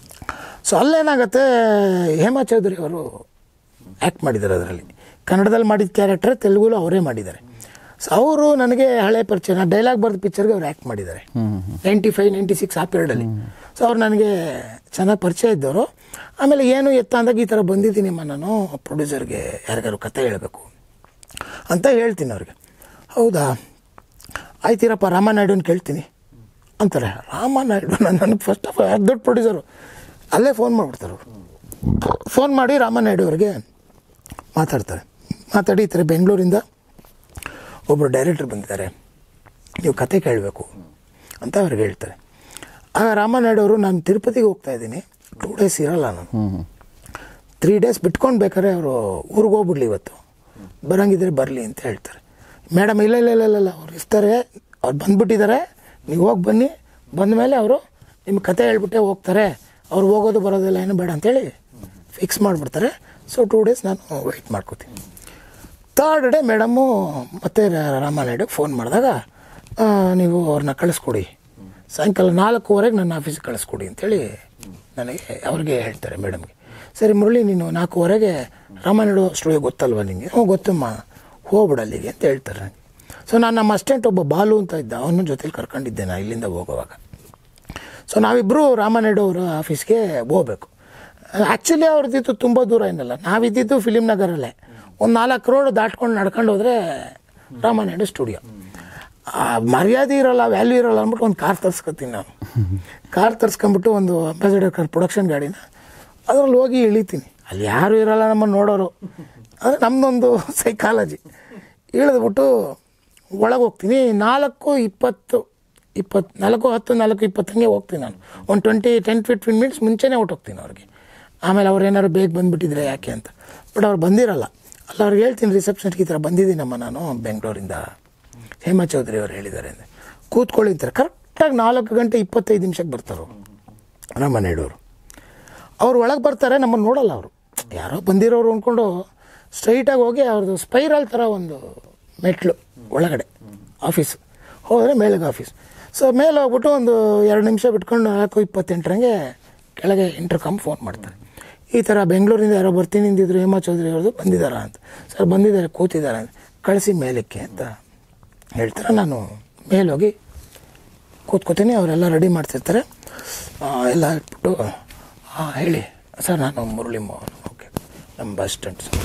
ಸೊ ಅಲ್ಲೇನಾಗುತ್ತೆ ಹೇಮಾ ಚೌಧರಿ ಅವರು ಆ್ಯಕ್ಟ್ ಮಾಡಿದ್ದಾರೆ ಅದರಲ್ಲಿ ಕನ್ನಡದಲ್ಲಿ ಮಾಡಿದ ಕ್ಯಾರೆಕ್ಟರ್ ತೆಲುಗುಲು ಅವರೇ ಮಾಡಿದ್ದಾರೆ ಸೊ ಅವರು ನನಗೆ ಹಳೆ ಪರಿಚಯ ನಾನು ಡೈಲಾಗ್ ಬರೆದ ಪಿಕ್ಚರ್ಗೆ ಅವ್ರು ಆ್ಯಕ್ಟ್ ಮಾಡಿದ್ದಾರೆ ನೈಂಟಿ ಫೈವ್ ನೈಂಟಿ ಸಿಕ್ಸ್ ಆ ಪೀರಿಯಡಲ್ಲಿ ಸೊ ಅವ್ರು ನನಗೆ ಚೆನ್ನಾಗಿ ಪರಿಚಯ ಇದ್ದವರು ಆಮೇಲೆ ಏನು ಎತ್ತ ಅಂದಾಗ ಈ ಥರ ಬಂದಿದ್ದೀನಿಮ್ಮ ನಾನು ಪ್ರೊಡ್ಯೂಸರ್ಗೆ ಯಾರಿಗಾರು ಕತೆ ಹೇಳಬೇಕು ಅಂತ ಹೇಳ್ತೀನಿ ಅವ್ರಿಗೆ ಹೌದಾ ಆಯ್ತಿರಪ್ಪ ರಾಮನಾಯ್ಡುನ ಕೇಳ್ತೀನಿ ಅಂತಾರೆ ರಾಮನಾಯ್ಡು ನಾನು ನನಗೆ ಫಸ್ಟ್ ಆಫ್ ಆಲ್ ದೊಡ್ಡ ಪ್ರೊಡ್ಯೂಸರು ಅಲ್ಲೇ ಫೋನ್ ಮಾಡಿಬಿಡ್ತಾರೆ ಅವರು ಫೋನ್ ಮಾಡಿ ರಾಮನಾಯ್ಡು ಅವರಿಗೆ ಮಾತಾಡ್ತಾರೆ ಮಾತಾಡಿ ಈ ಥರ ಬೆಂಗಳೂರಿಂದ ಒಬ್ಬರು ಡೈರೆಕ್ಟರ್ ಬಂದಿದ್ದಾರೆ ನೀವು ಕತೆ ಕೇಳಬೇಕು ಅಂತ ಅವ್ರಿಗೆ ಹೇಳ್ತಾರೆ ಆಗ ರಾಮನಾಯ್ಡು ಅವರು ನಾನು ತಿರುಪತಿಗೆ ಹೋಗ್ತಾ ಇದ್ದೀನಿ ಟೂ ಡೇಸ್ ಇರಲ್ಲ ನಾನು ತ್ರೀ ಡೇಸ್ ಬಿಟ್ಕೊಂಡು ಬೇಕಾದ್ರೆ ಅವರು ಊರಿಗೆ ಹೋಗ್ಬಿಡ್ಲಿ ಇವತ್ತು ಬರಂಗಿದ್ರೆ ಬರಲಿ ಅಂತ ಹೇಳ್ತಾರೆ ಮೇಡಮ್ ಇಲ್ಲ ಇಲ್ಲ ಇಲ್ಲ ಇಲ್ಲ ಇಲ್ಲ ಅವ್ರು ಇರ್ತಾರೆ ಅವ್ರು ಬಂದ್ಬಿಟ್ಟಿದ್ದಾರೆ ನೀವು ಹೋಗಿ ಬನ್ನಿ ಬಂದ ಮೇಲೆ ಅವರು ನಿಮ್ಮ ಕತೆ ಹೇಳ್ಬಿಟ್ಟೆ ಹೋಗ್ತಾರೆ ಅವ್ರು ಹೋಗೋದು ಬರೋದಿಲ್ಲ ಏನು ಬೇಡ ಅಂತೇಳಿ ಫಿಕ್ಸ್ ಮಾಡಿಬಿಡ್ತಾರೆ ಸೊ ಟೂ ಡೇಸ್ ನಾನು ವೆಯ್ಟ್ ಮಾಡ್ಕೋತೀನಿ ಥರ್ಡ್ ಡೇ ಮೇಡಮ್ಮು ಮತ್ತೆ ರ- ರಾಮನಾಯ್ಡುಗೆ ಫೋನ್ ಮಾಡಿದಾಗ ಆ, ನೀವು ಅವ್ರನ್ನ ಕಳಿಸ್ಕೊಡಿ ಸಾಯಂಕಾಲ ನಾಲ್ಕೂವರೆಗೆ ನನ್ನ ಆಫೀಸಿಗೆ ಕಳಿಸ್ಕೊಡಿ ಅಂತೇಳಿ ನನಗೆ ಅವ್ರಿಗೆ ಹೇಳ್ತಾರೆ ಮೇಡಮ್ಗೆ ಸರಿ ಮುರಳಿ ನೀನು ನಾಲ್ಕೂವರೆಗೆ ರಾಮನಾಯ್ಡು ಸ್ಟುಡಿಯೋ ಗೊತ್ತಲ್ವ ನಿಮಗೆ ಹ್ಞೂ ಗೊತ್ತಮ್ಮ ಹೋಗ್ಬಿಡ ಅಲ್ಲಿಗೆ ಅಂತ ಹೇಳ್ತಾರೆ ನನಗೆ ಸೊ ನಾನು ನಮ್ಮ ಅಸ್ಟೆಂಟ್ ಒಬ್ಬ ಬಾಲು ಅಂತ ಇದ್ದ ಅವನ ಜೊತೆಲಿ ಕರ್ಕೊಂಡಿದ್ದೆ ನಾನು ಇಲ್ಲಿಂದ ಹೋಗುವಾಗ ಸೊ ನಾವಿಬ್ಬರು ರಾಮನಾಯ್ಡು ಅವರ ಆಫೀಸ್ಗೆ ಹೋಗ್ಬೇಕು ಆ್ಯಕ್ಚುಲಿ ಅವ್ರದ್ದಿದ್ದು ತುಂಬ ದೂರ ಏನಲ್ಲ ನಾವಿದ್ದಿದ್ದು ಫಿಲಿಮ್ ನಗರಲ್ಲೇ ಒಂದು ನಾಲ್ಕು ರೋಡ್ ದಾಟ್ಕೊಂಡು ನಡ್ಕೊಂಡು ಹೋದರೆ ರಾಮನಾಯ್ಡು ಸ್ಟುಡಿಯೋ ಆ ಮರ್ಯಾದೆ ಇರೋಲ್ಲ ವ್ಯಾಲ್ಯೂ ಇರೋಲ್ಲ ಅಂದ್ಬಿಟ್ಟು ಒಂದು ಕಾರ್ ತರ್ಸ್ಕೊತೀನಿ ನಾನು ಕಾರ್ ತರ್ಸ್ಕೊಂಬಿಟ್ಟು ಒಂದು ಅಂಬಾಸಿಡರ್ ಕಾರ್ ಪ್ರೊಡಕ್ಷನ್ ಗಾಡಿನ ಅದ್ರಲ್ಲಿ ಹೋಗಿ ಇಳಿತೀನಿ ಅಲ್ಲಿ ಯಾರು ಇರಲ್ಲ ನಮ್ಮನ್ನು ನೋಡೋರು ಅಂದರೆ ನಮ್ಮದೊಂದು ಸೈಕಾಲಜಿ ಇಳಿದ್ಬಿಟ್ಟು ಒಳಗೆ ಹೋಗ್ತೀನಿ ನಾಲ್ಕು ಇಪ್ಪತ್ತು ಇಪ್ಪತ್ತು ನಾಲ್ಕು ಹತ್ತು ನಾಲ್ಕು ಇಪ್ಪತ್ತಂಗೆ ಹೋಗ್ತೀನಿ ನಾನು ಒಂದು ಟ್ವೆಂಟಿ ಟೆನ್ ಫಿಫ್ಟೀನ್ ಮಿನಿಟ್ಸ್ ಮುಂಚೆನೇ ಹೊಟ್ಟೋಗ್ತೀನಿ ಅವ್ರಿಗೆ ಆಮೇಲೆ ಅವ್ರು ಏನಾದ್ರು ಬೇಗ ಬಂದುಬಿಟ್ಟಿದ್ರೆ ಯಾಕೆ ಅಂತ ಬಟ್ ಅವ್ರು ಬಂದಿರಲ್ಲ ಅಲ್ಲ ಅವ್ರಿಗೆ ಹೇಳ್ತೀನಿ ರಿಸೆಪ್ಷನ್ಗೆ ಈ ಥರ ಬಂದಿದ್ದೀನಮ್ಮ ನಾನು ಬೆಂಗಳೂರಿಂದ ಹೇಮಾ ಚೌಧರಿ ಅವರು ಹೇಳಿದ್ದಾರೆ ಅಂದರೆ ಕೂತ್ಕೊಳ್ಳಿ ಅಂತಾರೆ ಕರೆಕ್ಟಾಗಿ ನಾಲ್ಕು ಗಂಟೆ ಇಪ್ಪತ್ತೈದು ನಿಮಿಷಕ್ಕೆ ಬರ್ತಾರೆ ಅವರು ರಾಮನಾಯ್ಡು ಅವರು ಅವ್ರು ಒಳಗೆ ಬರ್ತಾರೆ ನಮ್ಮನ್ನು ನೋಡಲ್ಲ ಅವರು ಯಾರೋ ಬಂದಿರೋರು ಅಂದ್ಕೊಂಡು ಸ್ಟ್ರೈಟಾಗಿ ಹೋಗಿ ಅವ್ರದ್ದು ಸ್ಪೈರಲ್ ಥರ ಒಂದು ಮೆಟ್ಲು ಒಳಗಡೆ ಆಫೀಸ್ ಹೋದರೆ ಮೇಲಿಗೆ ಆಫೀಸ್ ಸೊ ಮೇಲೆ ಹೋಗ್ಬಿಟ್ಟು ಒಂದು ಎರಡು ನಿಮಿಷ ಬಿಟ್ಕೊಂಡು ನಾಲ್ಕು ಇಪ್ಪತ್ತೆಂಟರಂಗೆ ಕೆಳಗೆ ಇಂಟರ್ಕಾಮ್ ಫೋನ್ ಮಾಡ್ತಾರೆ ಈ ಥರ ಬೆಂಗಳೂರಿಂದ ಯಾರೋ ಬರ್ತೀನಿ ಅಂದಿದ್ರು ಹೇಮಾ ಚೌಧರಿ ಅವ್ರದ್ದು ಬಂದಿದ್ದಾರಾ ಅಂತ ಸರ್ ಬಂದಿದ್ದಾರೆ ಕೂತಿದ್ದಾರೆ ಅಂತ ಕಳಿಸಿ ಮೇಲಕ್ಕೆ ಅಂತ ಹೇಳ್ತಾರೆ ನಾನು ಮೇಲೋಗಿ ಕೂತ್ಕೋತೀನಿ ಅವರೆಲ್ಲ ರೆಡಿ ಮಾಡ್ತಿರ್ತಾರೆ ಆ, ಎಲ್ಲ ಇಟ್ಬಿಟ್ಟು ಹಾಂ ಹೇಳಿ ಸರ್ ನಾನು ಮುರಳಿ ಮೋಹನ್ ಓಕೆ ನಮ್ಮ ಬಸ್ ಸ್ಟ್ಯಾಂಡ್ ಸರ್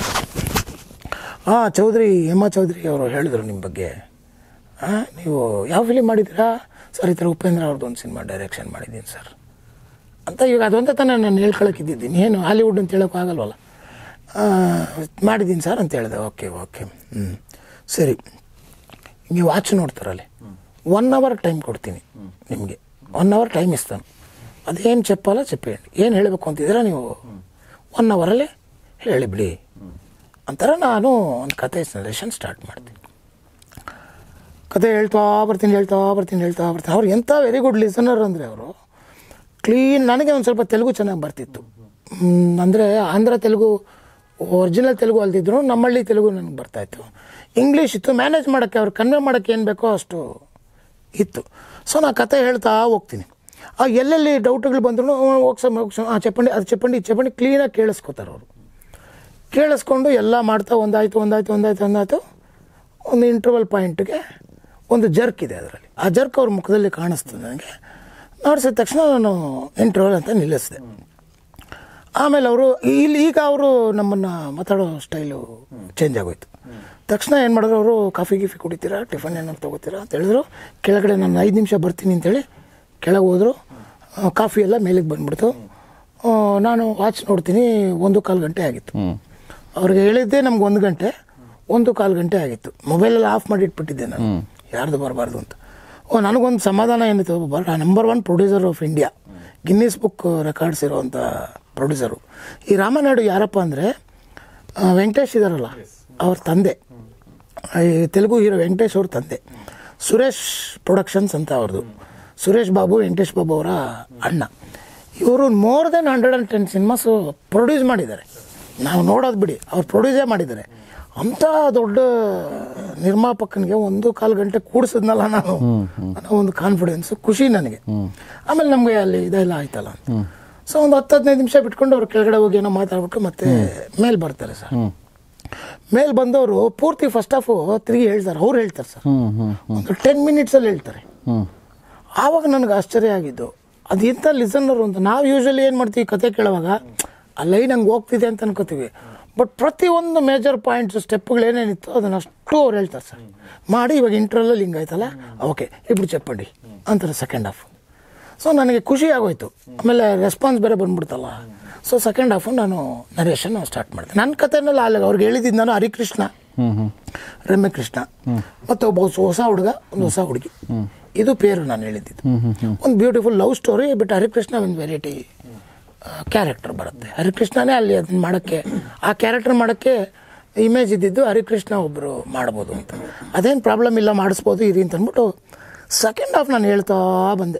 ಹಾಂ ಚೌಧರಿ ಹೇಮಾ ಚೌಧರಿ ಅವರು ಹೇಳಿದ್ರು ನಿಮ್ಮ ಬಗ್ಗೆ ಹಾಂ ನೀವು ಯಾವ ಫಿಲಿಮ್ ಮಾಡಿದ್ದೀರಾ ಸರ್ ಈ ಥರ ಉಪೇಂದ್ರ ಅವ್ರದ್ದು ಒಂದು ಸಿನಿಮಾ ಡೈರೆಕ್ಷನ್ ಮಾಡಿದ್ದೀನಿ ಸರ್ ಅಂತ ಈಗ ಅದೊಂದೇ ತಾನೇ ನಾನು ಹೇಳ್ಕೊಳಕ್ಕಿದ್ದೀನಿ ಏನು ಹಾಲಿವುಡ್ ಅಂತ ಹೇಳೋಕ್ಕೂ ಆಗಲ್ವಲ್ಲ ಆ, ಮಾಡಿದ್ದೀನಿ ಸರ್ ಅಂತ ಹೇಳಿದೆ ಓಕೆ ಓಕೆ ಹ್ಞೂ ಸರಿ ಹಿಂಗೆ ವಾಚ್ ನೋಡ್ತಾರಲ್ಲಿ ಒನ್ ಅವರ್ ಟೈಮ್ ಕೊಡ್ತೀನಿ ನಿಮಗೆ ಒನ್ ಅವರ್ ಟೈಮ್ ಇಸ್ತಾನೆ ಅದೇನು చెప్పాలో చెప్పేయండి ಏನು ಹೇಳಬೇಕು ಅಂತಿದ್ದೀರಾ ನೀವು ಒನ್ ಅವರಲ್ಲಿ ಹೇಳಿಬಿಡಿ ಅಂತಾರೆ ನಾನು ಒಂದು ಕತೆ ನರೇಷನ್ ಸ್ಟಾರ್ಟ್ ಮಾಡ್ತೀನಿ ಕತೆ ಹೇಳ್ತಾ ಬರ್ತೀನಿ ಹೇಳ್ತಾ ಬರ್ತೀನಿ ಹೇಳ್ತಾ ಬರ್ತೀನಿ ಅವ್ರು ಎಂಥ ವೆರಿ ಗುಡ್ ಲಿಸನರ್ ಅಂದರೆ ಅವರು ಕ್ಲೀನ್ ನನಗೆ ಒಂದು ಸ್ವಲ್ಪ ತೆಲುಗು ಚೆನ್ನಾಗಿ ಬರ್ತಿತ್ತು ಅಂದರೆ ಆಂಧ್ರ ತೆಲುಗು ಒರಿಜಿನಲ್ ತೆಲುಗು ಅಲ್ದಿದ್ರು ನಮ್ಮಳ್ಳಿ ತೆಲುಗು ನನಗೆ ಬರ್ತಾಯಿತ್ತು ಇಂಗ್ಲೀಷ್ ಇತ್ತು ಮ್ಯಾನೇಜ್ ಮಾಡೋಕ್ಕೆ ಅವ್ರು ಕನ್ವೆ ಮಾಡೋಕ್ಕೆ ಏನು ಬೇಕೋ ಅಷ್ಟು ಇತ್ತು ಸೊ ನಾನು ಕತೆ ಹೇಳ್ತಾ ಹೋಗ್ತೀನಿ ಆ ಎಲ್ಲೆಲ್ಲಿ ಡೌಟ್ಗಳು ಬಂದ್ರು ಹೋಗ್ಸಮ್ ಹೋಗ್ಸಮ್ ಆ ಚಪ್ಪಂಡಿ ಅದು ಚಪ್ಪಂಡಿ ಇದು ಚಪ್ಪಂಡಿ ಕ್ಲೀನಾಗಿ ಕೇಳಿಸ್ಕೊತಾರೆ ಅವರು ಕೇಳಿಸ್ಕೊಂಡು ಎಲ್ಲ ಮಾಡ್ತಾ ಒಂದಾಯ್ತು ಒಂದಾಯ್ತು ಒಂದಾಯ್ತು ಒಂದಾಯ್ತು ಒಂದು ಇಂಟರ್ವಲ್ ಪಾಯಿಂಟ್ಗೆ ಒಂದು ಜರ್ಕ್ ಇದೆ ಅದರಲ್ಲಿ ಆ ಜರ್ಕ್ ಅವ್ರ ಮುಖದಲ್ಲಿ ಕಾಣಿಸ್ತದೆ ನನಗೆ ನೋಡಿಸಿದ ತಕ್ಷಣ ನಾನು ಇಂಟರ್ವಲ್ ಅಂತ ನಿಲ್ಲಿಸಿದೆ ಆಮೇಲೆ ಅವರು ಇಲ್ಲಿ ಈಗ ಅವರು ನಮ್ಮನ್ನು ಮಾತಾಡೋ ಸ್ಟೈಲು ಚೇಂಜ್ ಆಗೋಯ್ತು ತಕ್ಷಣ ಏನು ಮಾಡಿದ್ರು ಅವರು ಕಾಫಿ ಗೀಫಿ ಕುಡಿತೀರಾ ಟಿಫನ್ ಏನಾದ್ರು ತೊಗೋತೀರಾ ಅಂತ ಹೇಳಿದ್ರು ಕೆಳಗಡೆ ನಾನು ಐದು ನಿಮಿಷ ಬರ್ತೀನಿ ಅಂತೇಳಿ ಕೆಳಗೆ ಹೋದರು ಆ, ಕಾಫಿ ಎಲ್ಲ ಮೇಲಿಗೆ ಬಂದ್ಬಿಡ್ತು ಆ, ನಾನು ವಾಚ್ ನೋಡ್ತೀನಿ ಒಂದು ಕಾಲು ಗಂಟೆ ಆಗಿತ್ತು ಅವ್ರಿಗೆ ಹೇಳಿದ್ದೆ ನಮ್ಗೆ ಒಂದು ಗಂಟೆ ಒಂದು ಕಾಲು ಗಂಟೆ ಆಗಿತ್ತು ಮೊಬೈಲೆಲ್ಲ ಆಫ್ ಮಾಡಿ ಇಟ್ಬಿಟ್ಟಿದ್ದೆ ನಾನು ಯಾರ್ದು ಬರಬಾರ್ದು ಅಂತ ಓ ನನಗೊಂದು ಸಮಾಧಾನ ಏನಿತ್ತು ಬರ್ number one producer of India Guinness book records ಇರೋವಂಥ ಪ್ರೊಡ್ಯೂಸರು ಈ ರಾಮನಾಡು ಯಾರಪ್ಪ ಅಂದರೆ ವೆಂಕಟೇಶ್ ಇದಾರಲ್ಲ ಅವ್ರ ತಂದೆ ಈ ತೆಲುಗು ಹೀರೋ ವೆಂಕಟೇಶ್ ಅವ್ರ ತಂದೆ ಸುರೇಶ್ ಪ್ರೊಡಕ್ಷನ್ಸ್ ಅಂತ ಅವ್ರದ್ದು ಸುರೇಶ್ ಬಾಬು ವೆಂಕಟೇಶ್ ಬಾಬು ಅವರ ಅಣ್ಣ ಇವರು more than hundred and ten cinemas produce ಮಾಡಿದ್ದಾರೆ ನಾವು ನೋಡೋದು ಬಿಡಿ ಅವ್ರು ಪ್ರೊಡ್ಯೂಸೇ ಮಾಡಿದ್ದಾರೆ ಅಂಥ ದೊಡ್ಡ ನಿರ್ಮಾಪಕನಿಗೆ ಒಂದು ಕಾಲು ಗಂಟೆ ಕೂಡಿಸಿದ್ನಲ್ಲ ನಾನು ಅನ್ನೋ ಒಂದು ಕಾನ್ಫಿಡೆನ್ಸ್ ಖುಷಿ ನನಗೆ ಆಮೇಲೆ ನಮಗೆ ಅಲ್ಲಿ ಇದೆಲ್ಲ ಆಯ್ತಲ್ಲ ಅಂತ ಸೊ ಒಂದು ಹತ್ತು ಹದಿನೈದು ನಿಮಿಷ ಬಿಟ್ಕೊಂಡು ಅವ್ರು ಕೆಳಗಡೆ ಹೋಗಿ ಏನೋ ಮಾತಾಡ್ಬಿಟ್ಟು ಮತ್ತೆ ಮೇಲ್ ಬರ್ತಾರೆ ಸರ್ ಮೇಲ್ ಬಂದವರು ಪೂರ್ತಿ ಫಸ್ಟ್ ಆಫ್ ತಿರುಗಿ ಹೇಳ್ತಾರೆ ಅವ್ರು ಹೇಳ್ತಾರೆ ಸರ್ ಹ್ಮ್ ಹ್ಮ್ ಒಂದು ಟೆನ್ ಮಿನಿಟ್ಸಲ್ಲಿ ಹೇಳ್ತಾರೆ ಹ್ಮ್ ಆವಾಗ ನನಗೆ ಆಶ್ಚರ್ಯ ಆಗಿದ್ದು ಅದು ಎಂಥ ಲಿಸನರು ಅಂತ ನಾವು ಯೂಶಲಿ ಏನು ಮಾಡ್ತೀವಿ ಕತೆ ಕೇಳುವಾಗ ಆ ಲೈನ್ ಹಂಗೆ ಹೋಗ್ತಿದೆ ಅಂತ ಅನ್ಕೋತೀವಿ ಬಟ್ ಪ್ರತಿಯೊಂದು ಮೇಜರ್ ಪಾಯಿಂಟ್ಸ್ ಸ್ಟೆಪ್ಗಳು ಏನೇನಿತ್ತು ಅದನ್ನ ಅಷ್ಟು ಅವ್ರು ಹೇಳ್ತಾರೆ ಸರ್ ಮಾಡಿ ಇವಾಗ ಇಂಟ್ರಲ್ಲಲ್ಲಿ ಹಿಂಗಾಯ್ತಲ್ಲ ಓಕೆ ಇಬ್ರು ಚಪ್ಪಂಡಿ ಅಂತಾರೆ ಸೆಕೆಂಡ್ ಹಾಫ್ ಸೊ ನನಗೆ ಖುಷಿ ಆಗೋಯ್ತು ಆಮೇಲೆ ರೆಸ್ಪಾನ್ಸ್ ಬೇರೆ ಬಂದ್ಬಿಡ್ತಲ್ಲ ಸೊ ಸೆಕೆಂಡ್ ಹಾಫು ನಾನು ನರೇಶನ್ ಸ್ಟಾರ್ಟ್ ಮಾಡಿದೆ ನನ್ನ ಕಥೆನೆಲ್ಲ ಅಲ್ಲ ಅವ್ರಿಗೆ ಹೇಳಿದ್ದು ನಾನು ಹರಿಕೃಷ್ಣ ಹ್ಮ್ ಹ್ಮ್ ರಮ್ಯ ಕೃಷ್ಣ ಮತ್ತೆ ಒಬ್ಬ ಹೊಸ- ಹೊಸ ಹುಡುಗ ಒಂದು ಹೊಸ ಹುಡುಗಿ ಇದು ಪೇರು ನಾನು ಹೇಳಿದ್ದು ಒಂದು beautiful love story but Harikrishna ಒಂದು ವೆರೈಟಿ ಕ್ಯಾರೆಕ್ಟರ್ ಬರುತ್ತೆ ಹರಿಕೃಷ್ಣನೇ ಅಲ್ಲಿ ಅದನ್ನ ಮಾಡೋಕ್ಕೆ ಆ ಕ್ಯಾರೆಕ್ಟರ್ ಮಾಡೋಕ್ಕೆ ಇಮೇಜ್ ಇದ್ದಿದ್ದು ಹರಿಕೃಷ್ಣ ಒಬ್ಬರು ಮಾಡ್ಬೋದು ಅಂತ ಅದೇನು ಪ್ರಾಬ್ಲಮ್ ಇಲ್ಲ ಮಾಡಿಸ್ಬೋದು ಇರಿ ಅಂತ ಅಂದ್ಬಿಟ್ಟು ಸೆಕೆಂಡ್ ಹಾಫ್ ನಾನು ಹೇಳ್ತಾ ಬಂದೆ